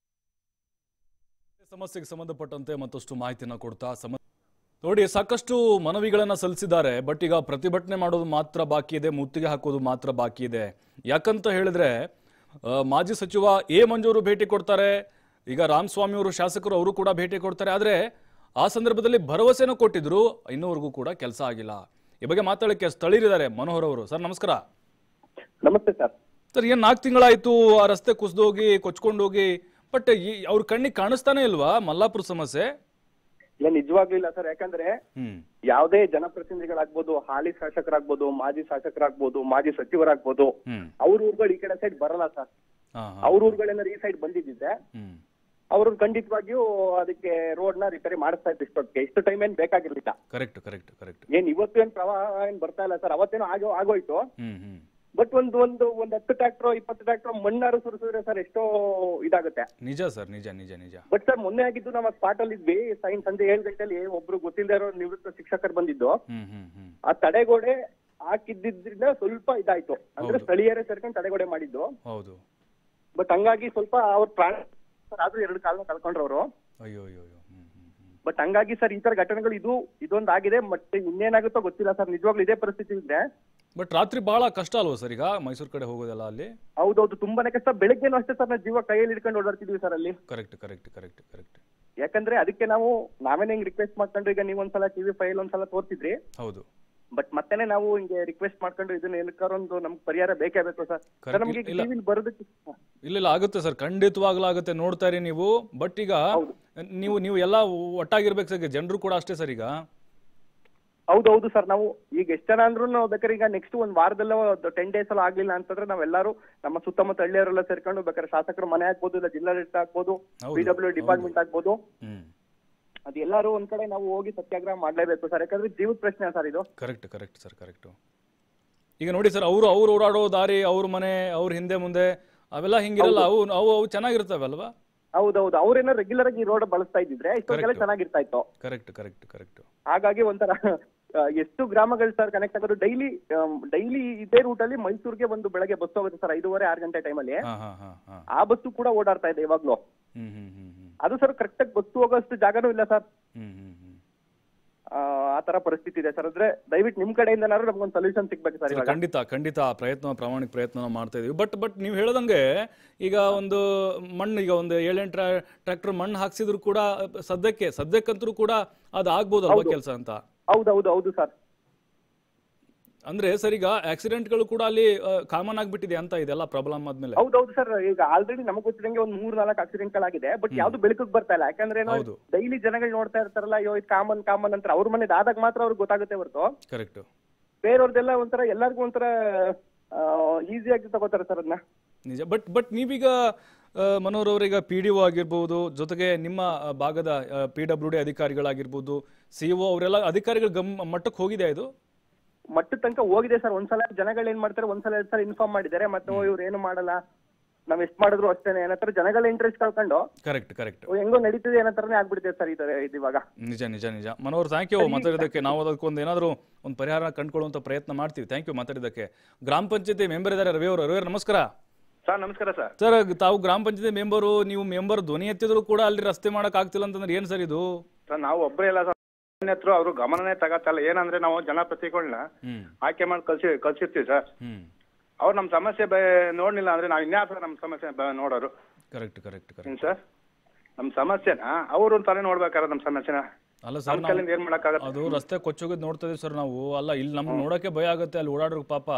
[SPEAKER 1] ಸಮಸ್ಯೆಗೆ ಸಂಬಂಧಪಟ್ಟಂತೆ ಮತ್ತಷ್ಟು ಮಾಹಿತಿಯನ್ನ ಕೊಡ್ತಾ ಸಮ ನೋಡಿ ಸಾಕಷ್ಟು ಮನವಿಗಳನ್ನ ಸಲ್ಲಿಸಿದ್ದಾರೆ ಬಟ್ ಈಗ ಪ್ರತಿಭಟನೆ ಮಾಡೋದು ಮಾತ್ರ ಬಾಕಿ ಇದೆ ಮುತ್ತಿಗೆ ಹಾಕೋದು ಮಾತ್ರ ಬಾಕಿ ಇದೆ ಯಾಕಂತ ಹೇಳಿದ್ರೆ ಆ, ಮಾಜಿ ಸಚಿವ ಎ ಮಂಜೂರು ಭೇಟಿ ಕೊಡ್ತಾರೆ ಈಗ ರಾಮಸ್ವಾಮಿ ಅವರು ಶಾಸಕರು ಅವರು ಕೂಡ ಭೇಟಿ ಕೊಡ್ತಾರೆ ಆದ್ರೆ ಆ ಸಂದರ್ಭದಲ್ಲಿ ಭರವಸೆನೂ ಕೊಟ್ಟಿದ್ರು ಇನ್ನೂವರೆಗೂ ಕೂಡ ಕೆಲಸ ಆಗಿಲ್ಲ ಈ ಬಗ್ಗೆ ಮಾತಾಡಕ್ಕೆ ಸ್ಥಳೀಯರಿದ್ದಾರೆ ಮನೋಹರ್ ಅವರು ಸರ್ ನಮಸ್ಕಾರ
[SPEAKER 6] ನಮಸ್ತೆ ಸರ್
[SPEAKER 1] ಸರ್ ಏನ್ ನಾಲ್ಕು ತಿಂಗಳಾಯ್ತು ಆ ರಸ್ತೆ ಕುಸಿದೋಗಿ ಕೊಚ್ಕೊಂಡೋಗಿ ಬಟ್ ಅವ್ರ ಕಣ್ಣಿಗೆ ಕಾಣಿಸ್ತಾನೆ ಇಲ್ವಾ ಮಲ್ಲಾಪುರ ಸಮಸ್ಯೆ
[SPEAKER 6] ಇಲ್ಲ ನಿಜವಾಗ್ಲೂ ಇಲ್ಲ ಸರ್ ಯಾಕಂದ್ರೆ
[SPEAKER 1] ಹ್ಮ್
[SPEAKER 6] ಯಾವುದೇ ಜನಪ್ರತಿನಿಧಿಗಳಾಗ್ಬೋದು ಹಾಲಿ ಶಾಸಕರಾಗ್ಬೋದು ಮಾಜಿ ಶಾಸಕರಾಗ್ಬೋದು ಮಾಜಿ ಸಚಿವರಾಗ್ಬೋದು
[SPEAKER 1] ಹ್ಮ್
[SPEAKER 6] ಅವ್ರ ಊರುಗಳು ಈ ಕಡೆ ಸೈಡ್ ಬರಲ್ಲ ಸರ್
[SPEAKER 1] ಹಾ ಹಾ
[SPEAKER 6] ಅವ್ರ ಊರುಗಳೇನಾದ್ರು ಈ ಸೈಡ್ ಬಂದಿದ್ದಿದ್ರೆ
[SPEAKER 1] ಹ್ಮ್
[SPEAKER 6] ಅವರು ಖಂಡಿತವಾಗಿಯೂ ಅದಕ್ಕೆ ರೋಡ್ ನ ರಿಪೇರಿ ಮಾಡಿಸ್ತಾ ಇದ್ರು ಇಷ್ಟೊತ್ತಿಗೆ ಇಷ್ಟು ಟೈಮ್ ಏನ್ ಬೇಕಾಗಿರ್ಲಿಲ್ಲ
[SPEAKER 1] ಕರೆಕ್ಟ್ ಕರೆಕ್ಟ್ ಕರೆಕ್ಟ್
[SPEAKER 6] ಏನ್ ಇವತ್ತು ಏನ್ ಪ್ರವಾಹ ಏನ್ ಬರ್ತಾ ಇಲ್ಲ ಸರ್ ಅವತ್ತೇನೋ ಆಗೋ ಆಗೋಯ್ತು
[SPEAKER 1] ಹ್ಮ್ ಹ್ಮ್
[SPEAKER 6] ಬಟ್ ಒಂದು ಒಂದು ಒಂದ್ ಹತ್ತು ಟ್ರಾಕ್ಟರ್ ಇಪ್ಪತ್ತು ಟ್ರಾಕ್ಟರ್ ಮಣ್ಣಾರು ಸುರಿಸಿದ್ರೆ ಸರ್ ಎಷ್ಟೋ ಇದಾಗುತ್ತೆ
[SPEAKER 1] ನಿಜ ಸರ್ ನಿಜ ನಿಜ ನಿಜ
[SPEAKER 6] ಬಟ್ ಸರ್ ಮೊನ್ನೆ ಆಗಿದ್ದು ನಾವು ಸ್ಪಾಟ್ ಅಲ್ಲಿ ಇದ್ವಿ ಸೈನ್ ಸಂಜೆ ಏಳು ಗಂಟೆಲಿ ಒಬ್ರು ಗೊತ್ತಿಲ್ಲದೆ ಇರೋ ನಿವೃತ್ತ ಶಿಕ್ಷಕರು ಬಂದಿದ್ದು
[SPEAKER 1] ಹ್ಮ್ ಹ್ಮ್ ಹ್ಮ್
[SPEAKER 6] ಆ ತಡೆಗೋಡೆ ಹಾಕಿದ್ದಿದ್ರಿಂದ ಸ್ವಲ್ಪ ಇದಾಯ್ತು ಅಂದ್ರೆ
[SPEAKER 1] ಹೌದು.
[SPEAKER 6] ಸ್ಥಳೀಯರೇ ಸೇರ್ಕೊಂಡು ತಡೆಗೋಡೆ ಮಾಡಿದ್ದು
[SPEAKER 1] ಹೌದು
[SPEAKER 6] ಬಟ್ ಹಂಗಾಗಿ ಸ್ವಲ್ಪ ಅವ್ರ ಪ್ರಾಣ ಆದ್ರೂ ಎರಡು ಕಾಲನ ಕಳ್ಕೊಂಡ್ರು ಅವರು
[SPEAKER 1] ಅಯ್ಯೋ ಅಯ್ಯೋ ಅಯ್ಯೋ ಹ್ಮ್ ಹ್ಮ್ ಹ್ಮ್
[SPEAKER 6] ಬಟ್ ಹಂಗಾಗಿ ಸರ್ ಈ ತರ ಘಟನೆಗಳು ಇದು ಇದೊಂದು ಆಗಿದೆ ಮತ್ತೆ ಇನ್ನೇನಾಗುತ್ತೋ ಗೊತ್ತಿಲ್ಲ ಸರ್ ನಿಜವಾಗ್ಲೂ ಇದೇ ಪರಿಸ್ಥಿತಿ ಇದೆ
[SPEAKER 1] ಬಟ್ ರಾತ್ರಿ ಬಹಳ ಕಷ್ಟ ಅಲ್ವಾ ಸರ್ ಈಗ ಮೈಸೂರು ಕಡೆ ಹೋಗೋದೆಲ್ಲ ಅಲ್ಲಿ
[SPEAKER 6] ಹೌದೌದು ತುಂಬಾನೇ ಕಷ್ಟ ಬೆಳಗ್ಗೆನೂ ಅಷ್ಟೇ ಸರ್ ನಾವು ಜೀವ ಕೈಯಲ್ಲಿ ಹಿಡ್ಕೊಂಡು ಓಡಾಡ್ತಿದ್ವಿ ಸರ್ ಅಲ್ಲಿ
[SPEAKER 1] ಕರೆಕ್ಟ್ ಕರೆಕ್ಟ್ ಕರೆಕ್ಟ್ ಕರೆಕ್ಟ್
[SPEAKER 6] ಯಾಕಂದ್ರೆ ಅದಕ್ಕೆ ನಾವು ನಾವೇನೇ ಹಿಂಗ್ ರಿಕ್ವೆಸ್ಟ್ ಮಾಡ್ಕೊಂಡು ಈಗ ನೀವು ಒಂದ್ಸಲ ಟಿವಿ ಫೈಲ್ ಒಂದ್ಸಲ ತೋರ್ಸಿದ್ರಿ
[SPEAKER 1] ಹೌದು
[SPEAKER 6] ಬಟ್ ಮತ್ತೆನೆ ನಾವು ಹಿಂಗೆ ರಿಕ್ವೆಸ್ಟ್ ಮಾಡ್ಕೊಂಡು ಇದನ್ನ ಏನಕ್ಕಾರೊಂದು ನಮ್ಗೆ ಪರಿಹಾರ ಬೇಕೇ ಬೇಕು ಸರ್
[SPEAKER 1] Correct.
[SPEAKER 6] ನಮ್ಗೆ
[SPEAKER 1] ಇಲ್ಲ.
[SPEAKER 6] ಟಿವಿಲಿ ಬರೋದಕ್ಕೆ
[SPEAKER 1] ಇಲ್ಲ ಇಲ್ಲ ಆಗುತ್ತೆ ಸರ್ ಖಂಡಿತವಾಗ್ಲೂ ಆಗುತ್ತೆ ನೋಡ್ತಾ ಇರಿ ನೀವು ಬಟ್ ಈಗ ನೀವು ನೀವು ಎಲ್ಲ ಒಟ್ಟಾಗಿರ್ಬೇಕು ಸರ್ ಜನರು ಕೂಡ ಅಷ್ಟೇ ಸರ್ ಈಗ
[SPEAKER 6] ಹೌದೌದು ಸರ್ ನಾವು ಈಗ ಎಷ್ಟ್ ಜನ ಅಂದ್ರೂ ನಾವು ಬೇಕಾದ್ರೆ ಈಗ ನೆಕ್ಸ್ಟ್ ಒಂದ್ ವಾರದಲ್ಲೋ ಟೆನ್ ಡೇಸ್ ಎಲ್ಲ ಆಗ್ಲಿಲ್ಲ ಅಂತಂದ್ರೆ ನಾವೆಲ್ಲರೂ ನಮ್ಮ ಸುತ್ತಮುತ್ತ ಹಳ್ಳಿಯವರೆಲ್ಲ ಸೇರ್ಕೊಂಡು ಬೇಕಾದ್ರೆ ಶಾಸಕರು ಮನೆ ಆಗ್ಬೋದು ಇಲ್ಲ ಜಿಲ್ಲಾಡಳಿತ ಆಗ್ಬೋದು
[SPEAKER 1] ಹೌದು,
[SPEAKER 6] ಪಿ ಡಬ್ಲ್ಯೂ ಡಿಪಾರ್ಟ್ಮೆಂಟ್ ಆಗ್ಬೋದು
[SPEAKER 1] ಹ್ಮ್
[SPEAKER 6] ಅದು ಎಲ್ಲರೂ ಒಂದ್ ಕಡೆ ನಾವು ಹೋಗಿ ಸತ್ಯಾಗ್ರಹ ಮಾಡ್ಲೇಬೇಕು ಸರ್ ಯಾಕಂದ್ರೆ ಜೀವದ ಪ್ರಶ್ನೆ ಸರ್ ಇದು
[SPEAKER 1] ಕರೆಕ್ಟ್ ಕರೆಕ್ಟ್ ಸರ್ ಕರೆಕ್ಟ್ ಈಗ ನೋಡಿ ಸರ್ ಅವರು ಅವ್ರು ಓಡಾಡೋ ದಾರಿ ಅವ್ರ ಮನೆ ಅವ್ರ ಹಿಂದೆ ಮುಂದೆ ಅವೆಲ್ಲ ಹಿಂಗಿರಲ್ಲ ಅವು ಅವು ಅವು ಚೆನ್ನಾಗಿರ್ತವೆ ಅಲ್ವಾ
[SPEAKER 6] ಹೌದೌದು ಅವ್ರೇನೋ ರೆಗ್ಯುಲರ್ ಆಗಿ ರೋಡ್ ಬಳಸ್ತಾ ಇದ್ದಿದ್ರೆ ಇಷ್ಟೊಂದೆಲ್ಲ
[SPEAKER 1] Correct.
[SPEAKER 6] ಚೆನ್ನಾಗಿರ್ತಾ ಇತ್ತು
[SPEAKER 1] ಕರೆಕ್ಟ್ ಕರೆಕ್ಟ್ ಕರೆಕ್ಟ್
[SPEAKER 6] ಹಾಗಾಗಿ ಒಂಥರ ಆ, ಎಷ್ಟು ಗ್ರಾಮಗಳು ಸರ್ ಕನೆಕ್ಟ್ ಆಗೋದು ಡೈಲಿ ಡೈಲಿ ಇದೇ ರೂಟ್ ಅಲ್ಲಿ ಮೈಸೂರಿಗೆ ಒಂದು ಬೆಳಗ್ಗೆ ಬಸ್ ಹೋಗುತ್ತೆ ಸರ್ ಐದೂವರೆ ಆರು ಗಂಟೆ ಟೈಮಲ್ಲಿ
[SPEAKER 1] ಹಾ ಹಾ ಹಾ ಹಾ
[SPEAKER 6] ಆ ಬಸ್ಸು ಕೂಡ ಓಡಾಡ್ತಾ ಇದೆ ಇವಾಗ್ಲೂ
[SPEAKER 1] ಹ್ಮ್ ಹ್ಮ್ ಹ್ಮ್ ಹ್ಮ್
[SPEAKER 6] ಅದು ಸರ್ ಕರೆಕ್ಟ್ ಆಗಿ ಬಸ್ ಹೋಗೋಷ್ಟು ಜಾಗನೂ ಇಲ್ಲ ಸರ್
[SPEAKER 1] ಹ್ಮ್ ಹ್ಮ್ ಹ್ಮ್
[SPEAKER 6] ಆ ತರ ಪರಿಸ್ಥಿತಿ ಇದೆ ಸರ್ ಅಂದ್ರೆ ದಯವಿಟ್ಟು ನಿಮ್ ಕಡೆಯಿಂದನಾದ್ರೂ ನಮ್ಗೊಂದು ಸೊಲ್ಯೂಷನ್ ಸಿಗ್ಬೇಕು ಸರ್
[SPEAKER 1] ಸರ್,
[SPEAKER 6] ಇವಾಗ
[SPEAKER 1] ಖಂಡಿತ ಖಂಡಿತ ಆ ಪ್ರಯತ್ನ ಪ್ರಾಮಾಣಿಕ ಪ್ರಯತ್ನ ನಾವು ಮಾಡ್ತಾ ಇದೀವಿ ಬಟ್ ಬಟ್ ನೀವು ಹೇಳದಂಗೆ ಈಗ ಒಂದು ಮಣ್ಣು ಈಗ ಒಂದು ಏಳೆಂಟು ಟ್ರ್ಯಾಕ್ಟರ್ ಮಣ್ಣು ಹಾಕ್ಸಿದ್ರು ಕೂಡ ಸದ್ಯಕ್ಕೆ ಸದ್ಯಕ್ಕಂತರೂ ಕೂಡ ಅದು ಆಗ್ಬೋದಲ್ವಾ
[SPEAKER 6] ಹೌದು.
[SPEAKER 1] ಕೆಲಸ ಅಂತ
[SPEAKER 6] ಹೌದೌದು ಹೌದು ಸರ್
[SPEAKER 1] ಅಂದ್ರೆ ಸರ್ ಈಗ ಆಕ್ಸಿಡೆಂಟ್ಗಳು ಕೂಡ ಅಲ್ಲಿ ಕಾಮನ್ ಆಗ್ಬಿಟ್ಟಿದೆ ಅಂತ ಇದೆಲ್ಲ ಪ್ರಾಬ್ಲಮ್ ಆದ್ಮೇಲೆ
[SPEAKER 6] ಹೌದೌದು ಸರ್ ಈಗ ಆಲ್ರೆಡಿ ನಮಗ್ ಗೊತ್ತಿದಂಗೆ ಒಂದ್ ಮೂರ್ ನಾಲ್ಕು ಆಕ್ಸಿಡೆಂಟ್ ಗಳಾಗಿದೆ ಬಟ್ ಯಾವ್ದು ಬೆಳಕಿಗೆ ಬರ್ತಾ ಇಲ್ಲ ಯಾಕಂದ್ರೆ
[SPEAKER 1] ಹೌದು.
[SPEAKER 6] ಡೈಲಿ ಜನಗಳು ನೋಡ್ತಾ ಇರ್ತಾರಲ್ಲ ಅಯ್ಯೋ ಇದು ಕಾಮನ್ ಕಾಮನ್ ಅಂತ ಅವ್ರ ಮನೆದ್ ಆದಾಗ ಮಾತ್ರ ಅವ್ರಿಗೆ ಗೊತ್ತಾಗುತ್ತೆ ಹೊರತು
[SPEAKER 1] ಕರೆಕ್ಟ್
[SPEAKER 6] ಬೇರೆಯವ್ರದ್ದೆಲ್ಲ ಒಂಥರ ಎಲ್ಲರಿಗೂ ಒಂಥರ ಈಸಿಯಾಗಿ ತಗೋತಾರೆ ಸರ್ ಅದನ್ನ
[SPEAKER 1] ನಿಜ ಬಟ್ ಬಟ್ ನೀವೀಗ ಆ, ಮನೋಹರ್ ಅವರೀಗ ಪಿ ಡಿ ಒ ಆಗಿರ್ಬೋದು ಜೊತೆಗೆ ನಿಮ್ಮ ಆ, ಭಾಗದ ಪಿ ಡಬ್ಲ್ಯೂ ಡಿ ಅಧಿಕಾರಿಗಳಾಗಿರ್ಬೋದು ಸಿ ಒ ಅವರೆಲ್ಲ ಅಧಿಕಾರಿಗಳ ಗಮ್ ಮಟ್ಟಕ್ಕೆ ಹೋಗಿದೆ ಇದು
[SPEAKER 6] ಮಟ್ಟದ ತನಕ ಹೋಗಿದೆ ಸರ್ ಒಂದ್ಸಲ ಜನಗಳು ಏನ್ ಮಾಡ್ತಾರೆ ಒಂದ್ಸಲ ಎರಡ್ ಸಲ ಇನ್ಫಾರ್ಮ್ ಮಾಡಿದ್ದಾರೆ ಮತ್ತೆ ಓ, ಇವ್ರು ಏನು ಮಾಡಲ್ಲ ನಾವ್ ಎಷ್ಟ್ ಮಾಡಿದ್ರು ಅಷ್ಟೇನೆ ಏನತ್ರ ಜನಗಳ ಇಂಟ್ರೆಸ್ಟ್ ಕಳ್ಕೊಂಡು
[SPEAKER 1] ಕರೆಕ್ಟ್ ಕರೆಕ್ಟ್
[SPEAKER 6] ಓ, ಹೆಂಗೋ ನಡೀತಿದೆ ಅನ್ನೋ ತರನೇ ಆಗ್ಬಿಡ್ತಿದೆ ಸರ್ ಇದು ಇದು ಇವಾಗ
[SPEAKER 1] ನಿಜ ನಿಜ ನಿಜ ಮನೋಹರ್ ಥ್ಯಾಂಕ್ ಯು ಮಾತಾಡಿದ್ದಕ್ಕೆ ನಾವು ಅದಕ್ಕೊಂದು ಏನಾದರೂ ಒಂದು ಪರಿಹಾರ ಕಂಡುಕೊಳ್ಳುವಂಥ ಪ್ರಯತ್ನ ಮಾಡ್ತೀವಿ ಥ್ಯಾಂಕ್ ಯು ಮಾತಾಡಿದ್ದಕ್ಕೆ ಗ್ರಾಮ ಪಂಚಾಯತಿ ಮೆಂಬರ್ ಇದ್ದಾರೆ ರವಿ ಅವರು ರವಿ ಅವ್ರೆ, ನಮಸ್ಕಾರ
[SPEAKER 6] ಸರ್ ನಮಸ್ಕಾರ ಸರ್
[SPEAKER 1] ಸರ್ ತಾವು ಗ್ರಾಮ ಪಂಚಾಯತಿ ಮೆಂಬರು ನೀವು ಮೆಂಬರ್ ಧ್ವನಿ ಎತ್ತಿದ್ರು ಕೂಡ ಅಲ್ಲಿ ರಸ್ತೆ ಮಾಡಕ್ ಆಗ್ತಿಲ್ಲ ಅಂತಂದ್ರೆ ಏನ್ ಸರ್ ಇದು
[SPEAKER 6] ಸರ್ ನಾವು ಒಬ್ಬರೇ ಇಲ್ಲ ಸರ್ ಹತ್ರ ಅವರು ಗಮನನೇ ತಗತ್ತಲ್ಲ ಏನಂದ್ರೆ ನಾವು ಜನಪ್ರತಿಗಳನ್ನ
[SPEAKER 1] ಹ್ಮ್
[SPEAKER 6] ಆಯ್ಕೆ ಮಾಡಿ ಕಳ್ಸಿ ಕಳ್ಸಿರ್ತೀವಿ ಸರ್
[SPEAKER 1] ಹ್ಮ್
[SPEAKER 6] ಅವ್ರು ನಮ್ಮ ಸಮಸ್ಯೆ ಬೆ ನೋಡ್ಲಿಲ್ಲ ಅಂದ್ರೆ ನಾವು ಇನ್ಯಾವ ಸರ್ ನಮ್ಮ ಸಮಸ್ಯೆ ಬ- ನೋಡೋರು
[SPEAKER 1] ಕರೆಕ್ಟ್ ಕರೆಕ್ಟ್ ಕರೆಕ್ಟ್
[SPEAKER 6] ಹ್ಮ್ ಸರ್ ನಮ್ಮ ಸಮಸ್ಯೆನ ಅವರು ತಾನೇ ನೋಡ್ಬೇಕಾರೆ ನಮ್ಮ ಸಮಸ್ಯೆನ
[SPEAKER 1] ಅಲ್ಲ ಸರ್
[SPEAKER 6] ನಮ್ಮ ಕೈಲಿಂದ ಏನ್ ಮಾಡಕ್ಕಾಗತ್ತೆ
[SPEAKER 1] ಅದು ರಸ್ತೆ ಕೊಚ್ಚೋಗೋದು ನೋಡ್ತಾ ಇದೀವಿ ಸರ್ ನಾವು ಅಲ್ಲ ಇಲ್ಲಿ ನಮ್ಗೆ ನೋಡಕ್ಕೆ ಭಯ ಆಗುತ್ತೆ ಅಲ್ಲಿ ಓಡಾಡ್ರ ಪಾಪ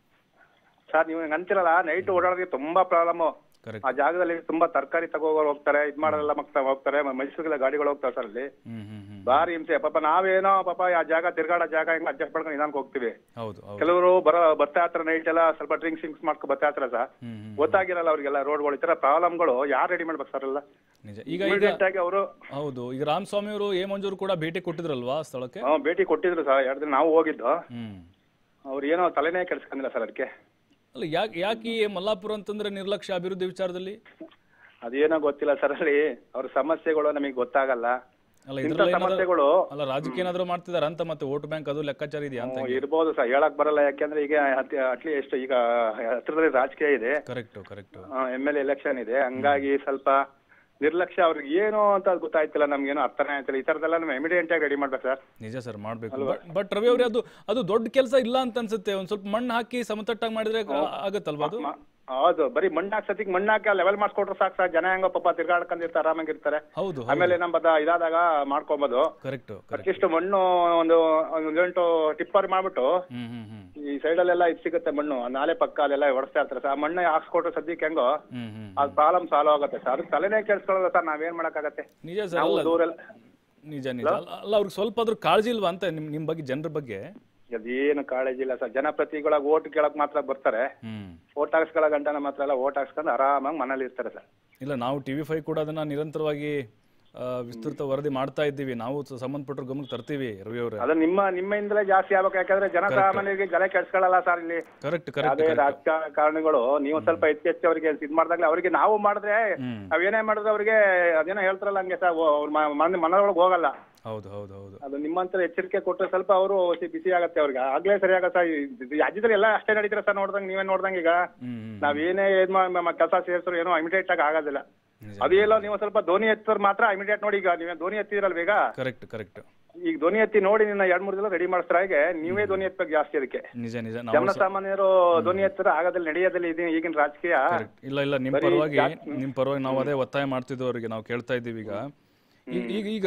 [SPEAKER 6] ಸರ್ ನೀವು ಹಿಂಗ್ ಅಂತಿರಲ್ಲ ನೈಟ್ ಓಡಾಡೋದಕ್ಕೆ ತುಂಬಾ ಪ್ರಾಬ್ಲಮ್
[SPEAKER 1] ಕರೆಕ್ಟ್
[SPEAKER 6] ಆ ಜಾಗದಲ್ಲಿ ತುಂಬಾ ತರಕಾರಿ ತಗೋಗೋರು ಹೋಗ್ತಾರೆ ಇದ್ ಮಾಡೋರೆಲ್ಲ ಮಕ್ತ ಹೋಗ್ತಾರೆ ಮೈಸೂರಿಗೆಲ್ಲ ಗಾಡಿಗಳು ಹೋಗ್ತಾರೆ ಸರ್ ಅಲ್ಲಿ
[SPEAKER 1] ಹ್ಮ್ ಹ್ಮ್ ಹ್ಮ್
[SPEAKER 6] ಭಾರಿ ಹಿಂಸೆ ಪಾಪ ನಾವೇನೋ ಪಾಪ ಆ ಜಾಗ ತಿರ್ಗಾಡೋ ಜಾಗ ಹಿಂಗ್ ಅಡ್ಜಸ್ಟ್ ಮಾಡ್ಕೊಂಡು ನಿಧಾನಕ್ಕೆ ಹೋಗ್ತೀವಿ
[SPEAKER 1] ಹೌದು ಹೌದು
[SPEAKER 6] ಕೆಲವರು ಬರೋ ಬರ್ತಾ ಇರ್ತಾರೆ ನೈಟ್ ಎಲ್ಲ ಸ್ವಲ್ಪ ಡ್ರಿಂಕ್ಸ್ ಗಿಂಕ್ಸ್ ಮಾಡ್ಕೊಂಡು ಬರ್ತಾ ಇರ್ತಾರೆ ಸರ್
[SPEAKER 1] ಹ್ಮ್ ಹ್ಮ್
[SPEAKER 6] ಗೊತ್ತಾಗಿರಲ್ಲ ಅವ್ರಿಗೆಲ್ಲ ರೋಡ್ಗಳು ಈ ತರ ಪ್ರಾಬ್ಲಮ್ಗಳು ಯಾರು ರೆಡಿ ಮಾಡ್ಬೇಕು ಸರ್ ಎಲ್ಲ
[SPEAKER 1] ನಿಜ ಈಗ ಈಗ
[SPEAKER 6] ಇಮಿಡಿಯೇಟ್ ಆಗಿ ಅವರು
[SPEAKER 1] ಹೌದು ಈಗ ರಾಮಸ್ವಾಮಿ ಅವರು ಎ ಮಂಜೂರು ಕೂಡ ಭೇಟಿ ಕೊಟ್ಟಿದ್ರಲ್ವಾ ಸ್ಥಳಕ್ಕೆ
[SPEAKER 6] ಭೇಟಿ ಕೊಟ್ಟಿದ್ರು ಸರ್ ಎರಡು ದಿನ ನಾವು ಹೋಗಿದ್ದು
[SPEAKER 1] ಹ್ಮ್
[SPEAKER 6] ಅವ್ರು ಏನೋ ತಲೆನೇ ಕೆಡ್ಸ್ಕೊಂಡಿಲ್ಲ ಸರ್ ಅದಕ್ಕೆ
[SPEAKER 1] ಅಲ್ಲ ಯಾಕೆ ಯಾಕೆ ಈ ಮಲ್ಲಾಪುರ ಅಂತಂದ್ರೆ ನಿರ್ಲಕ್ಷ್ಯ ಅಭಿವೃದ್ಧಿ ವಿಚಾರದಲ್ಲಿ
[SPEAKER 6] ಅದೇನೋ ಗೊತ್ತಿಲ್ಲ ಸರ್ ಅಲ್ಲಿ ಅವ್ರ ಸಮಸ್ಯೆಗಳು ನಮಗೆ ಗೊತ್ತಾಗಲ್ಲ
[SPEAKER 1] ಅಲ್ಲ
[SPEAKER 6] ಇಂಥ
[SPEAKER 1] ಇದ್ರಲ್ಲಿ ಏನಾದ್ರು-
[SPEAKER 6] ಸಮಸ್ಯೆಗಳು
[SPEAKER 1] ಅಲ್ಲ ರಾಜಕೀಯ ಏನಾದ್ರು ಮಾಡ್ತಿದಾರ ಅಂತ ಮತ್ತೆ ವೋಟ್ ಬ್ಯಾಂಕ್ ಅದು ಲೆಕ್ಕಾಚಾರ ಇದೆಯಾ ಅಂತ
[SPEAKER 6] ಹ್ಮ್, ಇರ್ಬೋದು ಸರ್ ಹೇಳಕ್ ಬರಲ್ಲ ಯಾಕೆಂದ್ರೆ ಈಗ ಅಟ್ಲಿ ಎಷ್ಟು ಈಗ ಹತ್ರದಲ್ಲಿ ರಾಜಕೀಯ ಇದೆ
[SPEAKER 1] correct correct
[SPEAKER 6] M L election ಇದೆ ಹಂಗಾಗಿ ಸ್ವಲ್ಪ ನಿರ್ಲಕ್ಷ್ಯ ಅವ್ರಿಗೆ ಏನು ಅಂತ ಗೊತ್ತಾಯ್ತಿಲ್ಲ ನಮ್ಗೇನು ಅರ್ಥನೇ ಆಯ್ತಿಲ್ಲ ಈ ತರದೆಲ್ಲ ನಾವು ಇಮಿಡಿಯೇಟ್ ಆಗಿ ರೆಡಿ ಮಾಡ್ಬೇಕು ಸರ್
[SPEAKER 1] ನಿಜ ಸರ್ ಮಾಡ್ಬೇಕು ಬಟ್ ರವಿ ಅವ್ರೆ ಅದು ಅದು ದೊಡ್ಡ ಕೆಲಸ ಇಲ್ಲ ಅಂತ ಅನ್ಸುತ್ತೆ ಒಂದ್ ಸ್ವಲ್ಪ ಮಣ್ಣು ಹಾಕಿ ಸಮತಟ್ಟಾಗಿ ಮಾಡಿದ್ರೆ ಆಗತ್ತಲ್ವಾ ಅದು
[SPEAKER 6] ಮ- ಹೌದು ಬರೀ ಮಣ್ಣು ಹಾಕ್ಸತಿಗೆ ಮಣ್ಣು ಹಾಕಿ ಲೆವೆಲ್ ಮಾಡ್ಕೊಟ್ರೆ ಸಾಕು ಸರ್ ಜನ ಹೆಂಗೋ ಪಾಪ ತಿರ್ಗಾಡ್ಕೊಂಡಿರ್ತಾರೆ ಆರಾಮಾಗಿರ್ತಾರೆ
[SPEAKER 1] ಹೌದು
[SPEAKER 6] ಆಮೇಲೆ ನಮ್ಮ ಇದಾದಾಗ ಮಾಡ್ಕೊಬೋದು
[SPEAKER 1] ಕರೆಕ್ಟ್ ಕರೆಕ್ಟ್
[SPEAKER 6] ಅಟ್ಲೀಸ್ಟ್ ಮಣ್ಣು ಒಂದು ಒಂದು ಎಂಟು ಟಿಪ್ಪರ್ ಮಾಡ್ಬಿಟ್ಟು
[SPEAKER 1] ಹ್ಮ್ ಹ್ಮ್ ಹ್ಮ್
[SPEAKER 6] ಈ ಸೈಡಲ್ಲೆಲ್ಲ ಇದು ಸಿಗುತ್ತೆ ಮಣ್ಣು ಆ ನಾಲೆ ಪಕ್ಕ ಅಲ್ಲೆಲ್ಲ ಹೊಡೆಸ್ತಾ ಇರ್ತಾರೆ ಸರ್ ಆ ಮಣ್ಣು ಹಾಕ್ಸ್ಕೊಟ್ರೆ ಸದ್ಯಕ್ಕೆ ಹೆಂಗೋ
[SPEAKER 1] ಹ್ಮ್ ಹ್ಮ್
[SPEAKER 6] ಅದು ಪ್ರಾಬ್ಲಮ್ ಸಾಲ್ವ್ ಆಗುತ್ತೆ ಸರ್ ಅದಕ್ಕೆ ತಲೆನೇ ಕೇಳಿಸ್ಕೊಳ್ಳಲ್ಲ ಸರ್ ನಾವೇನ್ ಮಾಡಕ್ಕಾಗತ್ತೆ
[SPEAKER 1] ನಿಜ ಸರ್
[SPEAKER 6] ನಾವು
[SPEAKER 1] ಅಲ್ಲ
[SPEAKER 6] ದೂರೆಲ್ಲ
[SPEAKER 1] ನಿಜ ನಿಜ ಅಲ್ಲ ಅಲ್ಲ ಅವ್ರಿಗೆ ಸ್ವಲ್ಪ ಆದ್ರೂ ಕಾಳಜಿ ಇಲ್ವಾ ಅಂತ ನಿಮ್ ನಿಮ್ ಬಗ್ಗೆ ಜನರ ಬಗ್ಗೆ
[SPEAKER 6] ಅದೇನು ಕಾಳಜಿ ಇಲ್ಲ ಸರ್ ಜನಪ್ರತಿಗಳಾಗ ಓಟ್ ಕೇಳಕ್ ಮಾತ್ರ ಬರ್ತಾರೆ
[SPEAKER 1] ಹ್ಮ್
[SPEAKER 6] ಓಟ್ ಹಾಕ್ಸ್ಕೊಳ್ಳೋ ಗಂಟನ ಮಾತ್ರ ಎಲ್ಲ ಓಟ್ ಹಾಕ್ಸ್ಕೊಂಡು ಆರಾಮಾಗಿ ಮನೇಲಿ ಇರ್ತಾರೆ ಸರ್
[SPEAKER 1] ಇಲ್ಲ ನಾವು ಟಿವಿ ಫೈವ್ ಕೂಡ ಅದನ್ನ ನಿರಂತರವಾಗಿ ಆ, ವಿಸ್ತೃತ ವರದಿ ಮಾಡ್ತಾ ಇದ್ದೀವಿ ನಾವು ಸ- ಸಂಬಂಧಪಟ್ಟವ್ರ ಗಮನಕ್ಕೆ ತರ್ತೀವಿ ರವಿ ಅವರೇ
[SPEAKER 6] ಅದು ನಿಮ್ಮ ನಿಮ್ಮಿಂದಲೇ ಜಾಸ್ತಿ ಆಗ್ಬೇಕು ಯಾಕಂದ್ರೆ ಜನಸಾಮಾನ್ಯರಿಗೆ ಜನ ಕೆಡ್ಸ್ಕೊಳ್ಳಲ್ಲ ಸರ್ ಇಲ್ಲಿ
[SPEAKER 1] ಕರೆಕ್ಟ್ ಕರೆಕ್ಟ್
[SPEAKER 6] ಅದೇ ರಾಜಕಾರಣಿಗಳು ನೀವು ಸ್ವಲ್ಪ ಹೆಚ್ಚು ಹೆಚ್ಚು ಅವರಿಗೆ ಇದ್ ಮಾಡಿದಾಗ್ಲೇ ಅವರಿಗೆ ನಾವು ಮಾಡಿದ್ರೆ
[SPEAKER 1] ಹ್ಮ್.
[SPEAKER 6] ನಾವೇನೇ ಮಾಡಿದ್ರೆ ಅವ್ರಿಗೆ ಅದೇನೋ ಹೇಳ್ತಾರಲ್ಲ ಹಂಗೆ ಸರ್ ಅವ್ರ ಮನದೊಳಗೆ ಹೋಗಲ್ಲ
[SPEAKER 1] ಹೌದು ಹೌದು ಹೌದು
[SPEAKER 6] ಅದು ನಿಮ್ಮಂತರ ಎಚ್ಚರಿಕೆ ಕೊಟ್ಟರೆ ಸ್ವಲ್ಪ ಅವರು ಬಿಸಿ ಆಗತ್ತೆ ಅವ್ರಿಗೆ ಆಗ್ಲೇ ಸರಿ ಆಗತ್ತೆ ಸರ್ ಇದು ರಾಜ್ಯದಲ್ಲಿ ಎಲ್ಲ ಅಷ್ಟೇ ನಡೀತಾರೆ ಸರ್ ನೋಡ್ದಂಗೆ ನೀವೇ ನೋಡ್ದಂಗೆ ಈಗ
[SPEAKER 1] ಹ್ಮ್ ಹ್ಮ್
[SPEAKER 6] ನಾವೇನೇ ಇದ್ ಕೆಲಸ ಸೇರಿಸರು ಏನೋ ಇಮಿಡಿಯೇಟ್ ಆಗಿ ಆಗೋದಿಲ್ಲ
[SPEAKER 1] ನಿಜ.
[SPEAKER 6] ಅದೇಲೋ ನೀವು ಸ್ವಲ್ಪ ಧ್ವನಿ ಎತ್ತರ್ ಮಾತ್ರ ಇಮಿಡಿಯೇಟ್ ನೋಡಿ ಈಗ ನೀವೇ ಧ್ವನಿ ಎತ್ತಿದ್ರಲ್ವ ಈಗ
[SPEAKER 1] ಕರೆಕ್ಟ್ ಕರೆಕ್ಟ್
[SPEAKER 6] ಈಗ ಧ್ವನಿ ಎತ್ತಿ ನೋಡಿ ನಿನ್ನ ಎರಡ್ ಮೂರು ದಿನ ರೆಡಿ ಮಾಡಿಸ್ತಾರೆ ಹಾಗೆ ನೀವೇ ಧ್ವನಿ ಎತ್ತಬೇಕು ಜಾಸ್ತಿ ಅದಕ್ಕೆ
[SPEAKER 1] ನಿಜ ನಿಜ ನಾವು
[SPEAKER 6] ಜನಸಾಮಾನ್ಯರು ಧ್ವನಿ ಎತ್ತರ ಆಗೋದಿಲ್ಲ ನಡೆಯೋದಿಲ್ಲ ಇದೀನಿ ಈಗಿನ ರಾಜಕೀಯ
[SPEAKER 1] Correct. ಇಲ್ಲ ಇಲ್ಲ ನಿಮ್
[SPEAKER 6] ಬರೀ
[SPEAKER 1] ಪರವಾಗಿ
[SPEAKER 6] ಜಾಸ್ತಿ-
[SPEAKER 1] ನಿಮ್ ಪರವಾಗಿ ನಾವು ಅದೇ ಒತ್ತಾಯ ಮಾಡ್ತಿದ್ವಿ ಅವರಿಗೆ ನಾವು ಕೇಳ್ತಾ ಇದ್ದೀವಿ ಈಗ ಈಗ- ಈಗ ಈಗ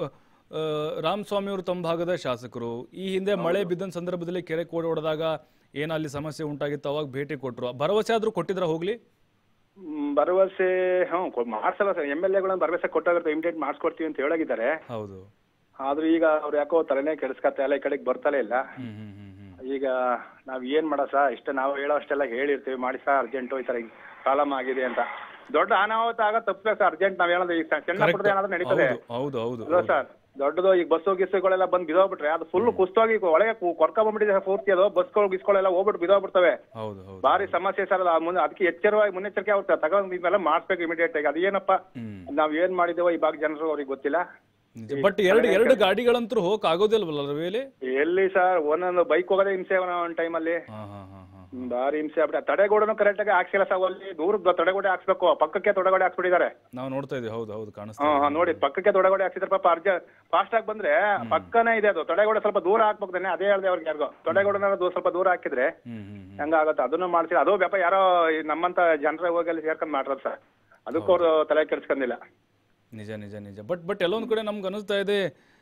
[SPEAKER 1] ಆ, ರಾಮಸ್ವಾಮಿ ಅವರು ತಮ್ಮ ಭಾಗದ ಶಾಸಕರು ಈ ಹಿಂದೆ ಮಳೆ ಬಿದ್ದ ಸಂದರ್ಭದಲ್ಲಿ ಕೆರೆ ಕೋಡಿ ಹೊಡೆದಾಗ ಏನ ಅಲ್ಲಿ ಸಮಸ್ಯೆ ಉಂಟಾಗಿತ್ತು ಅವಾಗ ಭೇಟಿ ಕೊಟ್ರು ಭರವಸೆ ಆದ್ರೂ ಕೊಟ್ಟಿದ್ರ ಹೋಗ್ಲಿ
[SPEAKER 6] ಹ್ಮ್, ಭರವಸೆ ಹ್ಮ್ ಕೊ- ಮಾಡ್ಸಲ್ಲ ಸರ್ ಎಮ್ ಎಲ್ ಎಗಳನ್ನ ಭರವಸೆ ಕೊಟ್ಟಾಗಿರುತ್ತೆ ಇಮಿಡಿಯೇಟ್ ಮಾಡಿಸ್ಕೊಡ್ತೀವಿ ಅಂತ ಹೇಳಾಗಿದ್ದಾರೆ
[SPEAKER 1] ಹೌದು
[SPEAKER 6] ಆದ್ರೂ ಈಗ ಅವ್ರು ಯಾಕೋ ತಲೆನೇ ಕೆಡಿಸ್ಕತ್ತೆ ಎಲ್ಲ ಈ ಕಡೆಗೆ ಬರ್ತಾನೆ ಇಲ್ಲ
[SPEAKER 1] ಹ್ಮ್ ಹ್ಮ್ ಹ್ಮ್ ಹ್ಮ್
[SPEAKER 6] ಈಗ ನಾವ್ ಏನ್ ಮಾಡ ಸಾ ಇಷ್ಟ ನಾವು ಹೇಳೋ ಅಷ್ಟೆಲ್ಲ ಹೇಳಿರ್ತೀವಿ ಮಾಡಿ ಸಾ ಅರ್ಜೆಂಟು ಈ ತರ ಪ್ರಾಬ್ಲಮ್ ಆಗಿದೆ ಅಂತ ದೊಡ್ಡ ಅನಾಹುತ ಆಗ ತಪ್ಪಬೇಕು ಸರ್ ಅರ್ಜೆಂಟ್ ನಾವ್ ಹೇಳೋದು ಈಗ ಸಣ್ಣ ಪುಟ್ಟದ ಏನಾದ್ರು ನಡೀತದೆ
[SPEAKER 1] ಹೌದು ಹೌದು
[SPEAKER 6] ಅಲ್ವಾ ಸರ್ ದೊಡ್ಡದು ಈಗ ಬಸ್ಸು ಗಿಸ್ಸುಗಳೆಲ್ಲ ಬಂದ್ ಬಿದೋಗ್ಬಿಟ್ರೆ ಅದು ಫುಲ್ ಕುಸ್ತೋಗಿ ಒಳಗೆ ಕೊರ್ಕೊಂಡ್ಬಿಟ್ಟಿದೆ ಪೂರ್ತಿ ಅದು ಬಸ್ಗಳು ಗಿಸ್ಗಳೆಲ್ಲ ಹೋಗ್ಬಿಟ್ಟು ಬಿದೋಗ್ಬಿಡ್ತವೆ
[SPEAKER 1] ಹೌದು ಹೌದು
[SPEAKER 6] ಭಾರಿ ಸಮಸ್ಯೆ ಸರ್ ಅದು ಆ ಮುಂದೆ ಅದಕ್ಕೆ ಎಚ್ಚರವಾಗಿ ಮುನ್ನೆಚ್ಚರಿಕೆ ಅವ್ರು ತಗೊಂಡು ಇದನ್ನೆಲ್ಲ ಮಾಡಿಸ್ಬೇಕು ಇಮಿಡಿಯೇಟ್ ಆಗಿ ಅದೇನಪ್ಪ
[SPEAKER 1] ಹ್ಮ್
[SPEAKER 6] ನಾವ್ ಏನ್ ಮಾಡಿದೇವೋ ಈ ಭಾಗ ಜನರು ಅವ್ರಿಗೆ ಗೊತ್ತಿಲ್ಲ
[SPEAKER 1] ಬಟ್ ಎರಡು ಎರಡು ಗಾಡಿಗಳಂತೂ ಹೋಗಕ್ ಆಗೋದಿಲ್ವಲ್ಲ ರವಿಯಲ್ಲಿ
[SPEAKER 6] ಎಲ್ಲಿ ಸರ್ ಒಂದೊಂದು ಬೈಕ್ ಹೋಗೋದೇ ಹಿಂಸೆ ಒಂದ್ ಟೈಮಲ್ಲಿ
[SPEAKER 1] ಹಾ ಹಾ ಹಾ ಹಾ
[SPEAKER 6] ಭಾರಿ ಹಿಂಸೆ ಆಗ್ಬಿಟ್ಟೆ ತಡೆಗೋಡನು ಕರೆಕ್ಟ್ ಆಗಿ ಹಾಕ್ಸಿಲ್ಲ ಸರ್ ಅಲ್ಲಿ ದೂರದ ತಡೆಗೋಡೆ ಹಾಕ್ಸ್ಬೇಕು ಪಕ್ಕಕ್ಕೆ ತಡೆಗೋಡೆ ಹಾಕ್ಸ್ಬಿಟ್ಟಿದ್ದಾರೆ
[SPEAKER 1] ನಾವು ನೋಡ್ತಾ ಇದೀವಿ ಹೌದು ಹೌದು ಕಾಣಿಸ್ತಾ
[SPEAKER 6] ಹಾ ಹಾ ನೋಡಿ ಪಕ್ಕಕ್ಕೆ ತಡೆಗೋಡೆ ಹಾಕ್ಸಿದ್ರೆ ಪಾಪ ಅರ್ಜ ಫಾಸ್ಟ್ ಆಗಿ ಬಂದ್ರೆ ಪಕ್ಕನೇ ಇದೆ ಅದು ತಡೆಗೋಡೆ ಸ್ವಲ್ಪ ದೂರ ಹಾಕ್ಬೇಕು ತಾನೆ ಅದೇ ಹೇಳ್ದೆ ಅವ್ರಿಗೆ ಯಾರಿಗೋ ತಡೆಗೋಡೆನ ದೂ- ಸ್ವಲ್ಪ ದೂರ ಹಾಕಿದ್ರೆ
[SPEAKER 1] ಹ್ಮ್ ಹ್ಮ್ ಹ್ಮ್
[SPEAKER 6] ಹೆಂಗಾಗತ್ತೆ ಅದನ್ನು ಮಾಡ್ಸಿ ಅದು ವ್ಯಾಪ ಯಾರೋ ಈ ನಮ್ಮಂತ ಜನರ ಹೋಗಿ ಅಲ್ಲಿ ಸೇರ್ಕೊಂಡ್ ಮಾಡ್ತಾರೆ ಸರ್ ಅದಕ್ಕೂ ಅವ್ರು ತಲೆ ಕೆಡ್ಸ್ಕೊಂಡಿಲ್ಲ
[SPEAKER 1] ನಿಜ ನಿಜ ನಿಜ ಬಟ್ ಬಟ್ ಎಲ್ಲೊಂದ್ ಕಡೆ ನಮ್ಗೆ ಅನಿಸ್ತಾ ಇದೆ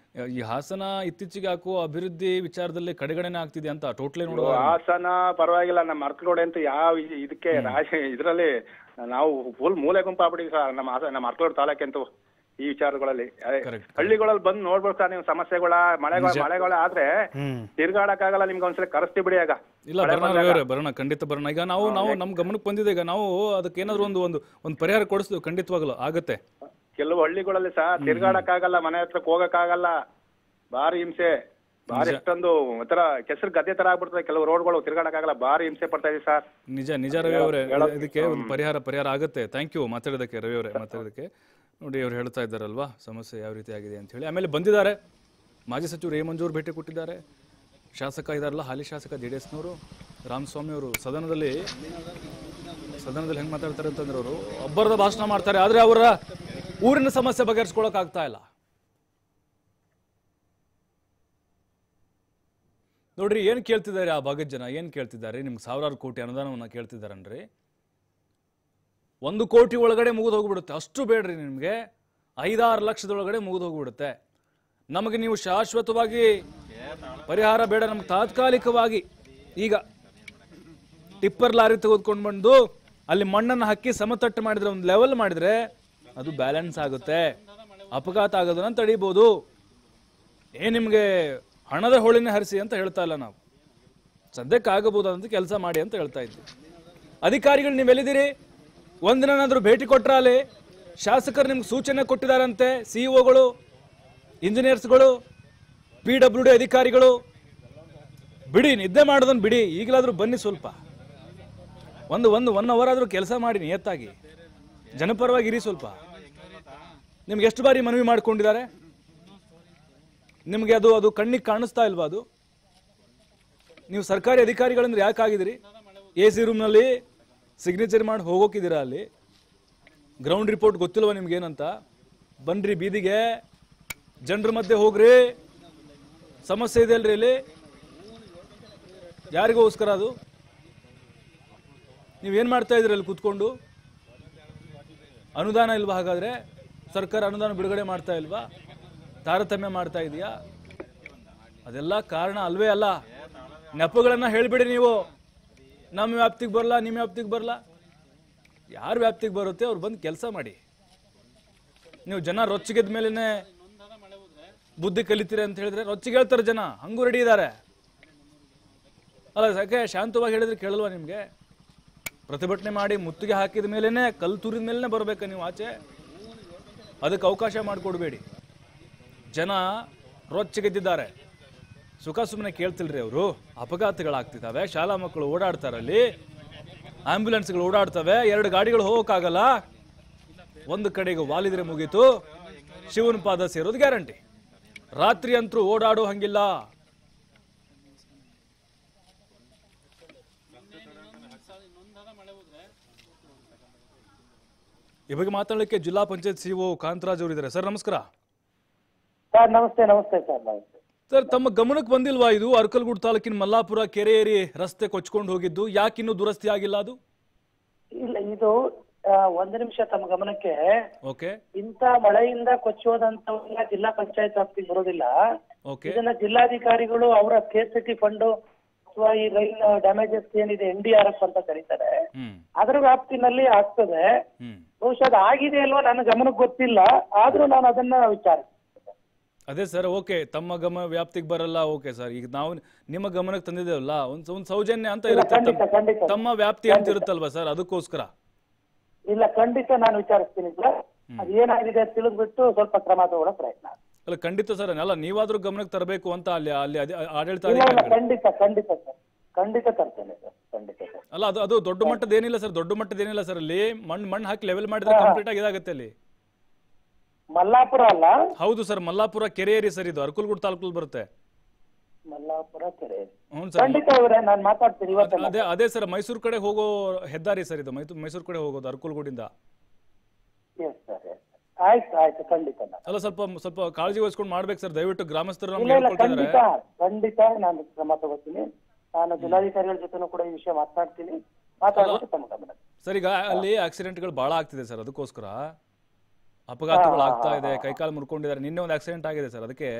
[SPEAKER 1] ಈ ಹಾಸನ ಇತ್ತೀಚೆಗೆ ಹಾಕುವ ಅಭಿವೃದ್ಧಿ ವಿಚಾರದಲ್ಲಿ ಕಡೆಗಣನೆ ಆಗ್ತಿದೆ ಅಂತ ಟೋಟ್ಲಿ ನೋಡುವ
[SPEAKER 6] ಹಾಸನ ಪರವಾಗಿಲ್ಲ ನಮ್ಮ ಅರ್ಕಲೋಡೆ ಅಂತ ಯಾವ ಇ- ಇದಕ್ಕೆ ರಾಜ ಇದರಲ್ಲಿ ನಾವು ಫುಲ್ ಮೂಲೆ ಗುಂಪಾಗ್ಬಿಟ್ಟಿವಿ ಸರ್ ನಮ್ಮ ಹಾಸ- ನಮ್ಮ ಅರ್ಕಲೋಡ್ ತಾಲೂಕಂತೂ ಈ ವಿಚಾರಗಳಲ್ಲಿ ಅದೇ
[SPEAKER 1] Correct.
[SPEAKER 6] ಹಳ್ಳಿಗಳಲ್ಲಿ ಬಂದು ನೋಡ್ಬೋದು ಸರ್ ನೀವು ಸಮಸ್ಯೆಗಳ ಮಳೆಗಳ ಮಳೆಗಳ ಆದ್ರೆ ತಿರ್ಗಾಡಕ್ಕಾಗಲ್ಲ ನಿಮ್ಗೆ ಒಂದ್ಸಲ ಕರೆಸ್ತಿ ಬಿಡಿ ಆಗ
[SPEAKER 1] ಇಲ್ಲ ಬರೋಣ ರವಿಯವರೇ ಬರೋಣ ಖಂಡಿತ ಬರೋಣ ಈಗ ನಾವು ನಾವು ನಮ್ ಗಮನಕ್ಕೆ ಬಂದಿದೆ ಈಗ ನಾವು ಅದಕ್ಕೆ ಏನಾದ್ರು ಒಂದು ಒಂದು ಒಂದು ಪರಿಹಾರ ಕೊಡಿಸ್ತೀವಿ ಖಂಡಿತವಾಗಲು ಆಗತ್ತೆ
[SPEAKER 6] ಕೆಲವು ಹಳ್ಳಿಗಳಲ್ಲಿ ಸರ್ ತಿರ್ಗಾಡಕ್ಕಾಗಲ್ಲ ಮನೆ ಹತ್ರಕ್ಕೆ ಹೋಗಕ್ಕಾಗಲ್ಲ ಭಾರಿ ಹಿಂಸೆ ಭಾರಿ ಎಷ್ಟೊಂದು ಒಂಥರ ಕೆಸರು ಗದ್ದೆ ತರ ಆಗ್ಬಿಡ್ತದೆ ಕೆಲವು ರೋಡ್ಗಳು ತಿರ್ಗಾಡಕ್ಕಾಗಲ್ಲ ಭಾರಿ ಹಿಂಸೆ ಪಡ್ತಾ ಇದೀವಿ ಸರ್
[SPEAKER 1] ನಿಜ ನಿಜ ರವಿ ಅವರೇ ಇದಕ್ಕೆ ಒಂದು ಪರಿಹಾರ ಪರಿಹಾರ ಆಗುತ್ತೆ ಥ್ಯಾಂಕ್ ಯು ಮಾತಾಡೋದಕ್ಕೆ ರವಿ ಅವರೇ ಮಾತಾಡೋದಕ್ಕೆ ನೋಡಿ ಅವ್ರು ಹೇಳ್ತಾ ಇದ್ದಾರಲ್ವಾ ಸಮಸ್ಯೆ ಯಾವ ರೀತಿ ಆಗಿದೆ ಅಂತ ಹೇಳಿ ಆಮೇಲೆ ಬಂದಿದ್ದಾರೆ ಮಾಜಿ ಸಚಿವರು ಎ ಮಂಜೂರು ಭೇಟಿ ಕೊಟ್ಟಿದ್ದಾರೆ ಶಾಸಕ ಇದಾರಲ್ಲ ಹಾಲಿ ಶಾಸಕ ಜೆ ಡಿ ಎಸ್ನವರು ರಾಮಸ್ವಾಮಿ ಅವರು ಸದನದಲ್ಲಿ ಸದನದಲ್ಲಿ ಹೆಂಗೆ ಮಾತಾಡ್ತಾರೆ ಅಂತಂದ್ರೆ ಅವರು ಒಬ್ಬರದ ಭಾಷಣ ಮಾಡ್ತಾರೆ ಆದರೆ ಅವರ ಊರಿನ ಸಮಸ್ಯೆ ಬಗೆಹರಿಸ್ಕೊಳಕ್ ಆಗ್ತಾ ಇಲ್ಲ ನೋಡ್ರಿ ಏನು ಕೇಳ್ತಿದ್ದಾರೆ ಆ ಭಾಗದ ಜನ ಏನು ಕೇಳ್ತಿದ್ದಾರೆ ನಿಮ್ಗೆ ಸಾವಿರಾರು ಕೋಟಿ ಅನುದಾನವನ್ನು ಕೇಳ್ತಿದ್ದಾರನ್ರಿ ಒಂದು ಕೋಟಿ ಒಳಗಡೆ ಮುಗಿದು ಹೋಗ್ಬಿಡುತ್ತೆ ಅಷ್ಟು ಬೇಡ್ರಿ ನಿಮಗೆ ಐದಾರು ಲಕ್ಷದೊಳಗಡೆ ಮುಗಿದು ಹೋಗ್ಬಿಡುತ್ತೆ ನಮಗೆ ನೀವು ಶಾಶ್ವತವಾಗಿ ಪರಿಹಾರ ಬೇಡ ನಮ್ಗೆ ತಾತ್ಕಾಲಿಕವಾಗಿ ಈಗ ಟಿಪ್ಪರ್ ಲಾರಿ ತೆಗೆದುಕೊಂಡು ಬಂದು ಅಲ್ಲಿ ಮಣ್ಣನ್ನು ಹಾಕಿ ಸಮತಟ್ಟು ಮಾಡಿದ್ರೆ ಒಂದು ಲೆವೆಲ್ ಮಾಡಿದ್ರೆ ಅದು ಬ್ಯಾಲೆನ್ಸ್ ಆಗುತ್ತೆ ಅಪಘಾತ ಆಗೋದನ್ನ ತಡಿಬೋದು ಏ ನಿಮಗೆ ಹಣದ ಹೋಳಿನ ಹರಿಸಿ ಅಂತ ಹೇಳ್ತಾ ಇಲ್ಲ ನಾವು ಸದ್ಯಕ್ಕೆ ಆಗಬಹುದಾದಂತ ಕೆಲಸ ಮಾಡಿ ಅಂತ ಹೇಳ್ತಾ ಇದ್ವಿ ಅಧಿಕಾರಿಗಳು ನೀವೆಲ್ಲಿದ್ದೀರಿ ಒಂದಿನಾದ್ರೂ ಭೇಟಿ ಕೊಟ್ರ ಅಲ್ಲಿ ಶಾಸಕರು ನಿಮ್ಗೆ ಸೂಚನೆ ಕೊಟ್ಟಿದ್ದಾರಂತೆ ಸಿ ಒಗಳು ಇಂಜಿನಿಯರ್ಸ್ಗಳು ಪಿ ಡಬ್ಲ್ಯೂ ಡಿ ಅಧಿಕಾರಿಗಳು ಬಿಡಿ ನಿದ್ದೆ ಮಾಡೋದನ್ನ ಬಿಡಿ ಈಗಲಾದ್ರೂ ಬನ್ನಿ ಸ್ವಲ್ಪ ಒಂದು ಒಂದು ಒನ್ ಅವರ್ ಆದ್ರೂ ಕೆಲಸ ಮಾಡಿ ನಿಯತ್ತಾಗಿ ಜನಪರವಾಗಿ ಇರಿ ಸ್ವಲ್ಪ ನಿಮ್ಗೆ ಎಷ್ಟು ಬಾರಿ ಮನವಿ ಮಾಡ್ಕೊಂಡಿದ್ದಾರೆ ನಿಮಗೆ ಅದು ಅದು ಕಣ್ಣಿಗೆ ಕಾಣಿಸ್ತಾ ಇಲ್ವಾ ಅದು ನೀವು ಸರ್ಕಾರಿ ಅಧಿಕಾರಿಗಳಂದ್ರೆ ಯಾಕೆ ಆಗಿದಿರಿ ಎ ಸಿ ರೂಮ್ನಲ್ಲಿ ಸಿಗ್ನೇಚರ್ ಮಾಡಿ ಹೋಗೋಕಿದ್ದೀರಾ ಅಲ್ಲಿ ಗ್ರೌಂಡ್ ರಿಪೋರ್ಟ್ ಗೊತ್ತಿಲ್ವಾ ನಿಮ್ಗೆ ಏನಂತ ಬನ್ರಿ ಬೀದಿಗೆ ಜನರ ಮಧ್ಯೆ ಹೋಗ್ರಿ ಸಮಸ್ಯೆ ಇದೆ ಅಲ್ರಿ ಇಲ್ಲಿ ಯಾರಿಗೋಸ್ಕರ ಅದು ನೀವೇನ್ ಮಾಡ್ತಾ ಇದ್ರಿ ಅಲ್ಲಿ ಕೂತ್ಕೊಂಡು ಅನುದಾನ ಇಲ್ವಾ ಹಾಗಾದ್ರೆ ಸರ್ಕಾರ ಅನುದಾನ ಬಿಡುಗಡೆ ಮಾಡ್ತಾ ಇಲ್ವಾ ತಾರತಮ್ಯ ಮಾಡ್ತಾ ಇದೆಯಾ ಅದೆಲ್ಲ ಕಾರಣ ಅಲ್ವೇ ಅಲ್ಲ ನೆಪಗಳನ್ನ ಹೇಳ್ಬಿಡಿ ನೀವು ನಮ್ಮ ವ್ಯಾಪ್ತಿಗೆ ಬರಲ್ಲ ನಿಮ್ಮ ವ್ಯಾಪ್ತಿಗೆ ಬರಲ್ಲ ಯಾರ ವ್ಯಾಪ್ತಿಗೆ ಬರುತ್ತೆ ಅವ್ರು ಬಂದು ಕೆಲಸ ಮಾಡಿ ನೀವು ಜನ ರೊಚ್ಚಿಗೆದ ಮೇಲೇನೆ ಬುದ್ಧಿ ಕಲಿತೀರಿ ಅಂತ ಹೇಳಿದ್ರೆ ರೊಚ್ಚಿಗೆ ಹೇಳ್ತಾರೆ ಜನ ಹಂಗೂ ರೆಡಿ ಇದ್ದಾರೆ ಅಲ್ಲ ಯಾಕೆ ಶಾಂತವಾಗಿ ಹೇಳಿದ್ರೆ ಕೇಳಲ್ವಾ ನಿಮಗೆ ಪ್ರತಿಭಟನೆ ಮಾಡಿ ಮುತ್ತಿಗೆ ಹಾಕಿದ ಮೇಲೇನೆ ಕಲ್ ತುರಿದ ಮೇಲೇನೆ ಬರ್ಬೇಕಾ ನೀವು ಆಚೆ ಅದಕ್ಕೆ ಅವಕಾಶ ಮಾಡಿಕೊಡ್ಬೇಡಿ ಜನ ರೊಚ್ಚಿಗೆದ್ದಿದ್ದಾರೆ ಸುಖ ಸುಮ್ಮನೆ ಕೇಳ್ತಿಲ್ರಿ ಅವರು ಅಪಘಾತಗಳಾಗ್ತಿದ್ದಾವೆ ಶಾಲಾ ಮಕ್ಕಳು ಓಡಾಡ್ತಾರಲ್ಲಿ ಆಂಬ್ಯುಲೆನ್ಸ್ಗಳು ಓಡಾಡ್ತವೆ ಎರಡು ಗಾಡಿಗಳು ಹೋಗೋಕ್ಕಾಗಲ್ಲ ಒಂದು ಕಡೆಗೆ ವಾಲಿದ್ರೆ ಮುಗೀತು ಶಿವನ ಪಾದ ಸೇರೋದು ಗ್ಯಾರಂಟಿ ರಾತ್ರಿ ಅಂತೂ ಓಡಾಡೋ ಹಂಗಿಲ್ಲ ಈ ಬಗ್ಗೆ ಮಾತಾಡಲಿಕ್ಕೆ ಜಿಲ್ಲಾ ಪಂಚಾಯತ್ ಸಿಒ ಕಾಂತರಾಜ್ ಅವರು ಇದ್ದಾರೆ ಸರ್ ನಮಸ್ಕಾರ
[SPEAKER 7] ಸರ್ ನಮಸ್ತೆ ನಮಸ್ತೆ ಸರ್ ನಮಸ್ತೆ
[SPEAKER 1] ಸರ್ ತಮ್ಮ ಗಮನಕ್ಕೆ ಬಂದಿಲ್ವಾ ಇದು ಅರ್ಕಲ್ಗೂಡ್ ತಾಲೂಕಿನ ಮಲ್ಲಾಪುರ ಕೆರೆ ಏರಿ ರಸ್ತೆ ಕೊಚ್ಕೊಂಡು ಹೋಗಿದ್ದು ಯಾಕಿನ್ನೂ ದುರಸ್ತಿ ಆಗಿಲ್ಲ ಅದು
[SPEAKER 7] ಇಲ್ಲ ಇದು ಆ, ಒಂದು ನಿಮಿಷ ತಮ್ಮ ಗಮನಕ್ಕೆ
[SPEAKER 1] ಓಕೆ
[SPEAKER 7] ಇಂಥ ಮಳೆಯಿಂದ ಕೊಚ್ಚೋದಂತವನ್ನ ಜಿಲ್ಲಾ ಪಂಚಾಯತ್ ವ್ಯಾಪ್ತಿಗೆ ಬರೋದಿಲ್ಲ
[SPEAKER 1] ಓಕೆ
[SPEAKER 7] ಇದನ್ನ ಜಿಲ್ಲಾಧಿಕಾರಿಗಳು ಅವರ ಕೇಸಿಟಿ ಫಂಡ್ ಅಥವಾ ಈ ರೈಲ್ ಡ್ಯಾಮೇಜಸ್ ಏನಿದೆ ಎನ್ ಡಿ ಆರ್ ಎಫ್ ಅಂತ ಕರೀತಾರೆ
[SPEAKER 1] ಹ್ಮ್
[SPEAKER 7] ಅದರ ವ್ಯಾಪ್ತಿನಲ್ಲಿ ಆಗ್ತದೆ
[SPEAKER 1] ಹ್ಮ್
[SPEAKER 7] ಬಹುಶಃ ಅದು ಆಗಿದೆ ಅಲ್ವಾ ನನ್ನ ಗಮನಕ್ಕೆ ಗೊತ್ತಿಲ್ಲ ಆದ್ರೂ ನಾನು ಅದನ್ನ ವಿಚಾರಿಸ್ತೀನಿ
[SPEAKER 1] ಅದೇ ಸರ್ ಓಕೆ ತಮ್ಮ ಗಮ ವ್ಯಾಪ್ತಿಗೆ ಬರಲ್ಲ ಓಕೆ ಸರ್ ಈಗ ನಾವು ನಿಮ್ಮ ಗಮನಕ್ಕೆ ತಂದಿದ್ದೇವಲ್ಲ ಒಂದು ಒಂದು ಸೌಜನ್ಯ ಅಂತ
[SPEAKER 7] ಇಲ್ಲ,
[SPEAKER 1] ಇರುತ್ತೆ
[SPEAKER 7] ಖಂಡಿತ,
[SPEAKER 1] ತಮ್ಮ-
[SPEAKER 7] ಖಂಡಿತ.
[SPEAKER 1] ತಮ್ಮ ವ್ಯಾಪ್ತಿ ಅಂತ ಇರುತ್ತಲ್ವಾ ಸರ್ ಅದಕ್ಕೋಸ್ಕರ
[SPEAKER 7] ಇಲ್ಲ ಖಂಡಿತ ನಾನು ವಿಚಾರಿಸ್ತೀನಿ ಸರ್ ಅದು ಏನಾಗಿದೆ ಅಂತ ತಿಳಿದ್ಬಿಟ್ಟು ಸ್ವಲ್ಪ ಕ್ರಮ ತಗೊಳ್ಳೋ ಪ್ರಯತ್ನ
[SPEAKER 1] ಅಲ್ಲ ಖಂಡಿತ ಸರ್ ಅಲ್ಲ ನೀವಾದ್ರೂ ಗಮನಕ್ಕೆ ತರಬೇಕು ಅಂತ ಅಲ್ಲಿ ಅಲ್ಲಿ ಅಧಿ-
[SPEAKER 7] ಇಲ್ಲ ಇಲ್ಲ
[SPEAKER 1] ಆಡಳಿತಾಧಿಕಾರಿಗಳು
[SPEAKER 7] ಖಂಡಿತ ಖಂಡಿತ ಸರ್ ಖಂಡಿತ ತರ್ತೇನೆ ಸರ್ ಖಂಡಿತ ಸರ್
[SPEAKER 1] ಅಲ್ಲ ಅದು ಅದು ದೊಡ್ಡ ಮಟ್ಟದ ಏನಿಲ್ಲ ಸರ್ ದೊಡ್ಡ ಮಟ್ಟದ ಏನಿಲ್ಲ ಸರ್ ಅಲ್ಲಿ ಮಣ್ಣು ಮಣ್ಣು ಹಾಕಿ ಲೆವೆಲ್ ಮಾಡಿದ್ರೆ ಕಂಪ್ಲೀಟ್ ಆಗಿ ಇದಾಗುತ್ತೆ ಅಲ್ಲಿ
[SPEAKER 7] ಮಲ್ಲಾಪುರ ಅಲ್ಲ
[SPEAKER 1] ಹೌದು ಸರ್ ಮಲ್ಲಾಪುರ ಕೆರೆ ಏರಿ ಸರ್ ಇದು ಅರ್ಕಲ್ಗೂಡ್ ತಾಲೂಕಲ್ಲಿ ಬರುತ್ತೆ
[SPEAKER 7] ಮಲ್ಲಾಪುರ ಕೆರೆ
[SPEAKER 1] ಹ್ಞೂ ಸರ್
[SPEAKER 7] ಖಂಡಿತ ಇವರೇ ನಾನು ಮಾತಾಡ್ತೀನಿ ಇವತ್ತೇ
[SPEAKER 1] ಅದೇ ಅದೇ ಸರ್ ಮೈಸೂರು ಕಡೆ ಹೋಗೋ ಹೆದ್ದಾರಿ ಸರ್ ಇದು ಮೈಸೂರು ಮೈಸೂರು ಕಡೆ ಹೋಗೋದು ಅರ್ಕಲ್ಗೂಡಿಂದ
[SPEAKER 7] ಎಸ್ ಸರ್ ಎಸ್ ಆಯ್ತು ಆಯ್ತು ಖಂಡಿತ ನಾನು
[SPEAKER 1] ಅಲ್ಲ ಸ್ವಲ್ಪ ಸ್ವಲ್ಪ ಕಾಳಜಿ ವಹಿಸ್ಕೊಂಡು ಮಾಡ್ಬೇಕು ಸರ್ ದಯವಿಟ್ಟು ಗ್ರಾಮಸ್ಥರು
[SPEAKER 7] ಇಲ್ಲ
[SPEAKER 1] ನಮ್ಗೆ
[SPEAKER 7] ಇಲ್ಲ
[SPEAKER 1] ಹೇಳ್ಕೊಳ್ತಿದ್ದಾರೆ
[SPEAKER 7] ಖಂಡಿತ ಖಂಡಿತ ನಾನು ಕ್ರಮ ತಗೋತೀನಿ ನಾನು ಜಿಲ್ಲಾಧಿಕಾರಿಗಳ ಜೊತೆನೂ ಕೂಡ ಈ ವಿಷಯ ಮಾತನಾಡ್ತೀನಿ ಮಾತಾಡ್ಬಿಟ್ಟು ತಮ್ಮ ಗಮನ
[SPEAKER 1] ಸರ್ ಈಗ ಅಲ್ಲಿ ಆಕ್ಸಿಡೆಂಟ್ಗಳು ಬಹಳ ಆಗ್ತಿದೆ ಸರ್ ಅದಕ್ಕೋಸ್ಕರ ಅಪಘಾತಗಳು ಆಗ್ತಾ ಇದೆ ಕೈಕಾಲು ಮುರ್ಕೊಂಡಿದ್ದಾರೆ ನಿನ್ನೆ ಒಂದು ಆಕ್ಸಿಡೆಂಟ್ ಆಗಿದೆ ಸರ್ ಅದಕ್ಕೆ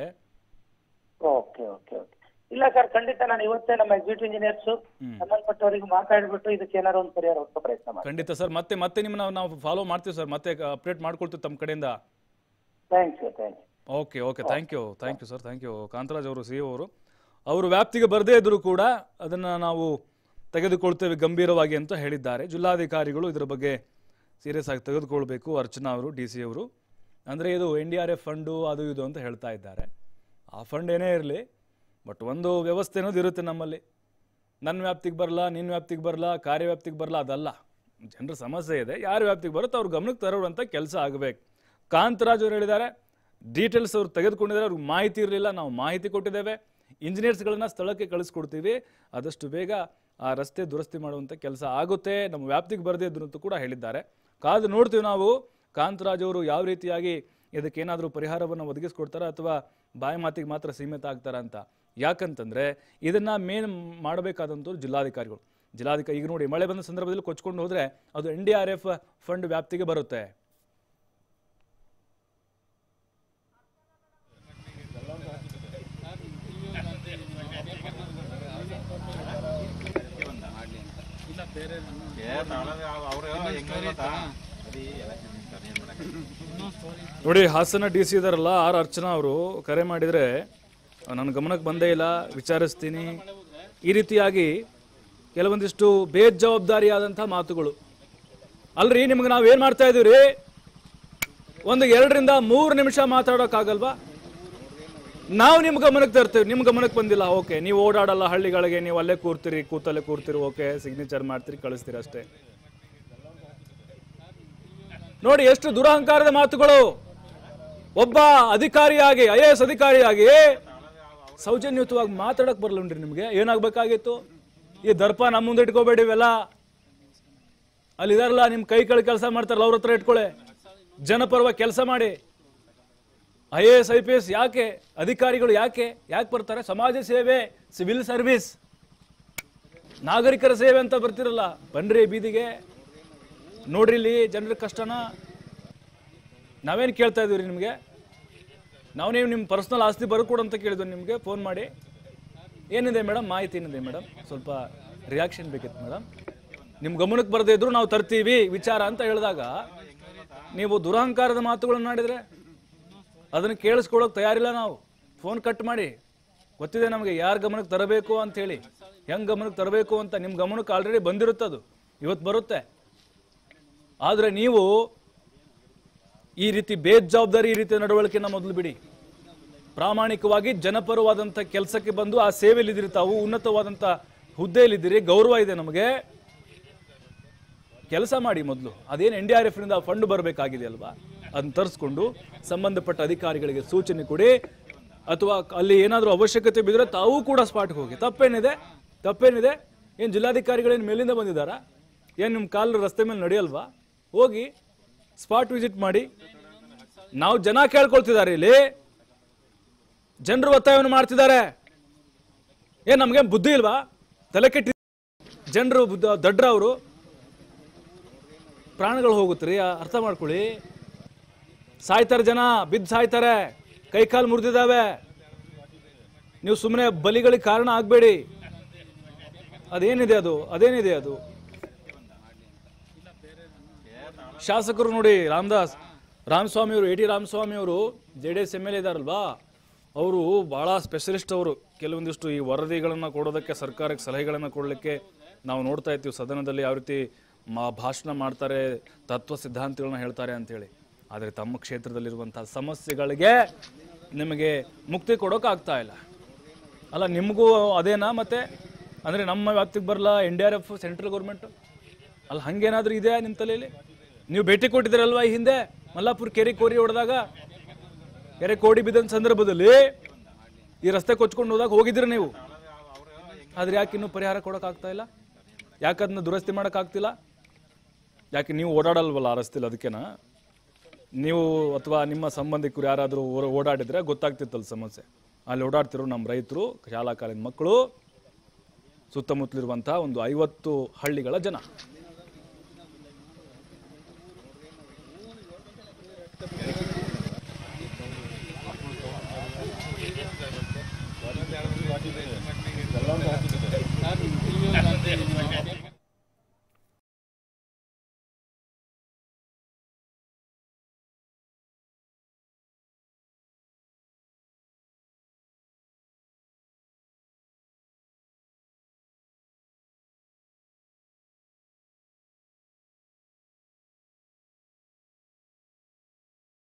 [SPEAKER 7] ಓಕೆ ಓಕೆ ಓಕೆ ಇಲ್ಲ ಸರ್ ಖಂಡಿತ ನಾನು ಇವತ್ತೇ ನಮ್ಮ ಎಕ್ಸಿಕ್ಯೂಟಿವ್ ಇಂಜಿನಿಯರ್ಸ್ ಸಂಬಂಧಪಟ್ಟವರಿಗೆ ಮಾತಾಡ್ಬಿಟ್ಟು ಇದಕ್ಕೆ ಏನಾದ್ರು ಒಂದು ಪರಿಹಾರ ಹುಡುಕೋ ಪ್ರಯತ್ನ ಮಾಡಿ
[SPEAKER 1] ಖಂಡಿತ ಸರ್ ಮತ್ತೆ ಮತ್ತೆ ನಿಮ್ಮನ್ನ ನಾವು ಫಾಲೋ ಮಾಡ್ತೀವಿ ಸರ್ ಮತ್ತೆ ಅಪ್ಡೇಟ್ ಮಾಡ್ಕೊಳ್ತೀವಿ ತಮ್ಮ ಕಡೆಯಿಂದ
[SPEAKER 7] thank you thank you
[SPEAKER 1] okay okay thank you thank you sir thank you Kantharaj ಅವರು ಸಿ ಅವರು ಅವರು ವ್ಯಾಪ್ತಿಗೆ ಬರದೇ ಇದ್ರೂ ಕೂಡ ಅದನ್ನು ನಾವು ತೆಗೆದುಕೊಳ್ತೇವೆ ಗಂಭೀರವಾಗಿ ಅಂತ ಹೇಳಿದ್ದಾರೆ ಜಿಲ್ಲಾಧಿಕಾರಿಗಳು ಇದರ ಬಗ್ಗೆ ಸೀರಿಯಸ್ ಆಗಿ ತೆಗೆದುಕೊಳ್ಬೇಕು ಅರ್ಚನಾ ಅವರು ಡಿ ಸಿ ಅವರು ಅಂದರೆ ಇದು N D R F fund ಅದು ಇದು ಅಂತ ಹೇಳ್ತಾ ಇದ್ದಾರೆ ಆ ಫಂಡ್ ಏನೇ ಇರಲಿ ಬಟ್ ಒಂದು ವ್ಯವಸ್ಥೆ ಅನ್ನೋದು ಇರುತ್ತೆ ನಮ್ಮಲ್ಲಿ ನನ್ನ ವ್ಯಾಪ್ತಿಗೆ ಬರಲ್ಲ ನಿನ್ನ ವ್ಯಾಪ್ತಿಗೆ ಬರಲ್ಲ ಕಾರ್ಯವ್ಯಾಪ್ತಿಗೆ ಬರಲ್ಲ ಅದಲ್ಲ ಜನರ ಸಮಸ್ಯೆ ಇದೆ ಯಾರ ವ್ಯಾಪ್ತಿಗೆ ಬರುತ್ತೆ ಅವ್ರ ಗಮನಕ್ಕೆ ತರುವಂಥ ಕೆಲಸ ಆಗಬೇಕು ಕಾಂತರಾಜ್ ಅವರು ಹೇಳಿದ್ದಾರೆ ಡೀಟೇಲ್ಸ್ ಅವ್ರು ತೆಗೆದುಕೊಂಡಿದ್ದಾರೆ ಅವ್ರಿಗೆ ಮಾಹಿತಿ ಇರಲಿಲ್ಲ ನಾವು ಮಾಹಿತಿ ಕೊಟ್ಟಿದ್ದೇವೆ ಇಂಜಿನಿಯರ್ಸ್ಗಳನ್ನ ಸ್ಥಳಕ್ಕೆ ಕಳಿಸ್ಕೊಡ್ತೀವಿ ಆದಷ್ಟು ಬೇಗ ಆ ರಸ್ತೆ ದುರಸ್ತಿ ಮಾಡುವಂಥ ಕೆಲಸ ಆಗುತ್ತೆ ನಮ್ಮ ವ್ಯಾಪ್ತಿಗೆ ಬರದೇ ಇದ್ರು ಅಂತ ಕೂಡ ಹೇಳಿದ್ದಾರೆ ಕಾದು ನೋಡ್ತೀವಿ ನಾವು ಕಾಂತರಾಜ್ ಅವರು ಯಾವ ರೀತಿಯಾಗಿ ಇದಕ್ಕೇನಾದರೂ ಪರಿಹಾರವನ್ನು ಒದಗಿಸ್ಕೊಡ್ತಾರ ಅಥವಾ ಬಾಯಿ ಮಾತಿಗೆ ಮಾತ್ರ ಸೀಮಿತ ಆಗ್ತಾರ ಅಂತ ಯಾಕಂತಂದ್ರೆ ಇದನ್ನ ಮೇನ್ ಮಾಡಬೇಕಾದಂಥವ್ರು ಜಿಲ್ಲಾಧಿಕಾರಿಗಳು ಜಿಲ್ಲಾಧಿಕಾರಿ ಈಗ ನೋಡಿ ಮಳೆ ಬಂದ ಸಂದರ್ಭದಲ್ಲಿ ಕೊಚ್ಕೊಂಡು ಹೋದ್ರೆ ಅದು N D R F fund ವ್ಯಾಪ್ತಿಗೆ ಬರುತ್ತೆ ನೋಡಿ ಹಾಸನ ಡಿ ಸಿ ಇದಾರಲ್ಲ ಆರ್ ಅರ್ಚನಾ ಅವರು ಕರೆ ಮಾಡಿದ್ರೆ ನನ್ನ ಗಮನಕ್ಕೆ ಬಂದೇ ಇಲ್ಲ ವಿಚಾರಿಸ್ತೀನಿ ಈ ರೀತಿಯಾಗಿ ಕೆಲವೊಂದಿಷ್ಟು ಬೇಜವಾಬ್ದಾರಿಯಾದಂಥ ಮಾತುಗಳು ಅಲ್ರಿ ನಿಮ್ಗೆ ನಾವು ಏನು ಮಾಡ್ತಾ ಇದೀವಿ ಒಂದು ಎರಡರಿಂದ ಮೂರು ನಿಮಿಷ ಮಾತಾಡೋಕ್ಕಾಗಲ್ವಾ ನಾವು ನಿಮ್ಮ ಗಮನಕ್ಕೆ ತರ್ತೇವೆ ನಿಮ್ಮ ಗಮನಕ್ಕೆ ಬಂದಿಲ್ಲ ಓಕೆ ನೀವು ಓಡಾಡಲ್ಲ ಹಳ್ಳಿಗಳಿಗೆ ನೀವು ಅಲ್ಲೇ ಕೂರ್ತೀರಿ ಕೂತಲ್ಲೇ ಕೂರ್ತೀರಿ ಓಕೆ ಸಿಗ್ನೇಚರ್ ಮಾಡ್ತೀರಿ ಕಳಿಸ್ತೀರಿ ಅಷ್ಟೇ ನೋಡಿ ಎಷ್ಟು ದುರಹಂಕಾರದ ಮಾತುಗಳು ಒಬ್ಬ ಅಧಿಕಾರಿಯಾಗಿ ಐ ಎಸ್ ಅಧಿಕಾರಿಯಾಗಿ ಸೌಜನ್ಯಯುತವಾಗಿ ಮಾತಾಡಕ್ ಬರಲ್ರಿ ನಿಮ್ಗೆ ಏನಾಗ್ಬೇಕಾಗಿತ್ತು ಈ ದರ್ಪ ನಮ್ಮ ಮುಂದೆ ಇಟ್ಕೋಬೇಡಿ ಇವೆಲ್ಲ ಅಲ್ಲಿ ಇದಾರಲ್ಲ ನಿಮ್ ಕೈ ಕೆಳಗೆ ಕೆಲಸ ಮಾಡ್ತಾರಲ್ಲ ಅವ್ರ ಹತ್ರ ಇಟ್ಕೊಳ್ಳಿ ಜನಪರವಾಗಿ ಕೆಲಸ ಮಾಡಿ I A S I P S ಯಾಕೆ ಅಧಿಕಾರಿಗಳು ಯಾಕೆ ಯಾಕೆ ಬರ್ತಾರೆ ಸಮಾಜ ಸೇವೆ ಸಿವಿಲ್ ಸರ್ವಿಸ್ ನಾಗರಿಕರ ಸೇವೆ ಅಂತ ಬರ್ತಿರಲ್ಲ ಬನ್ರಿ ಬೀದಿಗೆ ನೋಡ್ರಿ ಇಲ್ಲಿ ಜನರ ಕಷ್ಟನ ನಾವೇನು ಕೇಳ್ತಾ ಇದೀವಿ ನಿಮಗೆ ನಾವು ನೀವು ನಿಮ್ಮ ಪರ್ಸನಲ್ ಆಸ್ತಿ ಬರ್ಕೊಡು ಅಂತ ಕೇಳಿದ್ವಿ ನಿಮಗೆ ಫೋನ್ ಮಾಡಿ ಏನಿದೆ ಮೇಡಮ್ ಮಾಹಿತಿ ಏನಿದೆ ಮೇಡಮ್ ಸ್ವಲ್ಪ ರಿಯಾಕ್ಷನ್ ಬೇಕಿತ್ತು ಮೇಡಮ್ ನಿಮ್ಮ ಗಮನಕ್ಕೆ ಬರದೇ ಇದ್ರು ನಾವು ತರ್ತೀವಿ ವಿಚಾರ ಅಂತ ಹೇಳಿದಾಗ ನೀವು ದುರಹಂಕಾರದ ಮಾತುಗಳನ್ನು ಮಾಡಿದ್ರೆ ಅದನ್ನು ಕೇಳಿಸ್ಕೊಳ್ಳೋಕೆ ತಯಾರಿಲ್ಲ ನಾವು ಫೋನ್ ಕಟ್ ಮಾಡಿ ಗೊತ್ತಿದೆ ನಮಗೆ ಯಾರ ಗಮನಕ್ಕೆ ತರಬೇಕು ಅಂತ ಹೇಳಿ ಹೆಂಗೆ ಗಮನಕ್ಕೆ ತರಬೇಕು ಅಂತ ನಿಮ್ಮ ಗಮನಕ್ಕೆ ಆಲ್ರೆಡಿ ಬಂದಿರುತ್ತದು ಇವತ್ತು ಬರುತ್ತೆ ಆದರೆ ನೀವು ಈ ರೀತಿ ಬೇಜವಾಬ್ದಾರಿ ಈ ರೀತಿಯ ನಡವಳಿಕೆನ ಮೊದಲು ಬಿಡಿ ಪ್ರಾಮಾಣಿಕವಾಗಿ ಜನಪರವಾದಂಥ ಕೆಲಸಕ್ಕೆ ಬಂದು ಆ ಸೇವೆಯಲ್ಲಿದ್ದೀರಿ ತಾವು ಉನ್ನತವಾದಂಥ ಹುದ್ದೆಯಲ್ಲಿದ್ದೀರಿ ಗೌರವ ಇದೆ ನಮಗೆ ಕೆಲಸ ಮಾಡಿ ಮೊದಲು ಅದೇನು ಎನ್ ಡಿ ಆರ್ ಎಫ್ನಿಂದ ಫಂಡ್ ಬರಬೇಕಾಗಿದೆ ಅಲ್ವಾ ಅದನ್ನ ತರಿಸ್ಕೊಂಡು ಸಂಬಂಧಪಟ್ಟ ಅಧಿಕಾರಿಗಳಿಗೆ ಸೂಚನೆ ಕೊಡಿ ಅಥವಾ ಅಲ್ಲಿ ಏನಾದರೂ ಅವಶ್ಯಕತೆ ಬಿದ್ದರೆ ತಾವು ಕೂಡ ಸ್ಪಾಟ್ಗೆ ಹೋಗಿ ತಪ್ಪೇನಿದೆ ತಪ್ಪೇನಿದೆ ಏನು ಜಿಲ್ಲಾಧಿಕಾರಿಗಳೇನು ಮೇಲಿಂದ ಬಂದಿದ್ದಾರಾ ಏನು ನಿಮ್ಮ ಕಾಲು ರಸ್ತೆ ಮೇಲೆ ನಡೆಯಲ್ವಾ ಹೋಗಿ ಸ್ಪಾಟ್ ವಿಸಿಟ್ ಮಾಡಿ ನಾವು ಜನ ಕೇಳ್ಕೊಳ್ತಿದ್ದಾರೆ ಇಲ್ಲಿ ಜನರು ಒತ್ತಾಯವನ್ನು ಮಾಡ್ತಿದ್ದಾರೆ ಏನ್ ನಮ್ಗೆ ಬುದ್ಧಿ ಇಲ್ವಾ ತಲೆ ಕೆಟ್ಟಿ ಜನರು ಬುದ್ಧ ದಡ್ರ ಅವರು ಪ್ರಾಣಗಳು ಹೋಗುತ್ರಿ ಅರ್ಥ ಮಾಡ್ಕೊಳ್ಳಿ ಸಾಯ್ತಾರೆ ಜನ ಬಿದ್ದು ಸಾಯ್ತಾರೆ ಕೈಕಾಲು ಮುರಿದಿದ್ದಾವೆ ನೀವು ಸುಮ್ಮನೆ ಬಲಿಗಳಿಗೆ ಕಾರಣ ಆಗಬೇಡಿ ಅದೇನಿದೆ ಅದು ಅದೇನಿದೆ ಅದು ಶಾಸಕರು ನೋಡಿ ರಾಮದಾಸ್ ರಾಮಸ್ವಾಮಿ ಅವರು ಎ ಟಿ ರಾಮಸ್ವಾಮಿ ಅವರು J D S M L A ಇದಾರಲ್ವಾ ಅವರು ಭಾಳ ಸ್ಪೆಷಲಿಸ್ಟ್ ಅವರು ಕೆಲವೊಂದಿಷ್ಟು ಈ ವರದಿಗಳನ್ನು ಕೊಡೋದಕ್ಕೆ ಸರ್ಕಾರಕ್ಕೆ ಸಲಹೆಗಳನ್ನು ಕೊಡಲಿಕ್ಕೆ ನಾವು ನೋಡ್ತಾ ಇರ್ತೀವಿ ಸದನದಲ್ಲಿ ಯಾವ ರೀತಿ ಮಾ ಭಾಷಣ ಮಾಡ್ತಾರೆ ತತ್ವ ಸಿದ್ಧಾಂತಗಳನ್ನ ಹೇಳ್ತಾರೆ ಅಂತೇಳಿ ಆದರೆ ತಮ್ಮ ಕ್ಷೇತ್ರದಲ್ಲಿರುವಂಥ ಸಮಸ್ಯೆಗಳಿಗೆ ನಿಮಗೆ ಮುಕ್ತಿ ಕೊಡೋಕ್ಕಾಗ್ತಾ ಇಲ್ಲ ಅಲ್ಲ ನಿಮಗೂ ಅದೇನಾ ಮತ್ತೆ ಅಂದರೆ ನಮ್ಮ ವ್ಯಾಪ್ತಿಗೆ ಬರಲ್ಲ N D R F central government ಅಲ್ಲ ಹಂಗೇನಾದ್ರೂ ಇದೆಯಾ ನಿಮ್ಮ ತಲೆಯಲ್ಲಿ ನೀವು ಭೇಟಿ ಕೊಟ್ಟಿದ್ದೀರಲ್ವಾ ಈ ಹಿಂದೆ ಮಲ್ಲಾಪುರ ಕೆರೆ ಕೋರಿ ಹೊಡೆದಾಗ ಕೆರೆ ಕೋಡಿ ಬಿದ್ದಂಥ ಸಂದರ್ಭದಲ್ಲಿ ಈ ರಸ್ತೆ ಕೊಚ್ಕೊಂಡು ಹೋದಾಗ ಹೋಗಿದ್ದೀರಿ ನೀವು ಆದ್ರೆ ಯಾಕೆ ಇನ್ನೂ ಪರಿಹಾರ ಕೊಡೋಕ್ಕಾಗ್ತಾ ಇಲ್ಲ ಯಾಕೆ ಅದನ್ನ ದುರಸ್ತಿ ಮಾಡೋಕ್ಕಾಗ್ತಿಲ್ಲ ಯಾಕೆ ನೀವು ಓಡಾಡಲ್ವಲ್ಲ ಆ ರಸ್ತೆಲಿ ಅದಕ್ಕೆನಾ ನೀವು ಅಥವಾ ನಿಮ್ಮ ಸಂಬಂಧಿಕರು ಯಾರಾದರೂ ಓಡಾಡಿದ್ರೆ ಗೊತ್ತಾಗ್ತಿತ್ತಲ್ಲ ಸಮಸ್ಯೆ ಅಲ್ಲಿ ಓಡಾಡ್ತಿರೋ ನಮ್ಮ ರೈತರು ಶಾಲಾ ಕಾಲೇಜ್ ಮಕ್ಕಳು ಸುತ್ತಮುತ್ತಲಿರುವಂತಹ ಒಂದು ಐವತ್ತು ಹಳ್ಳಿಗಳ ಜನ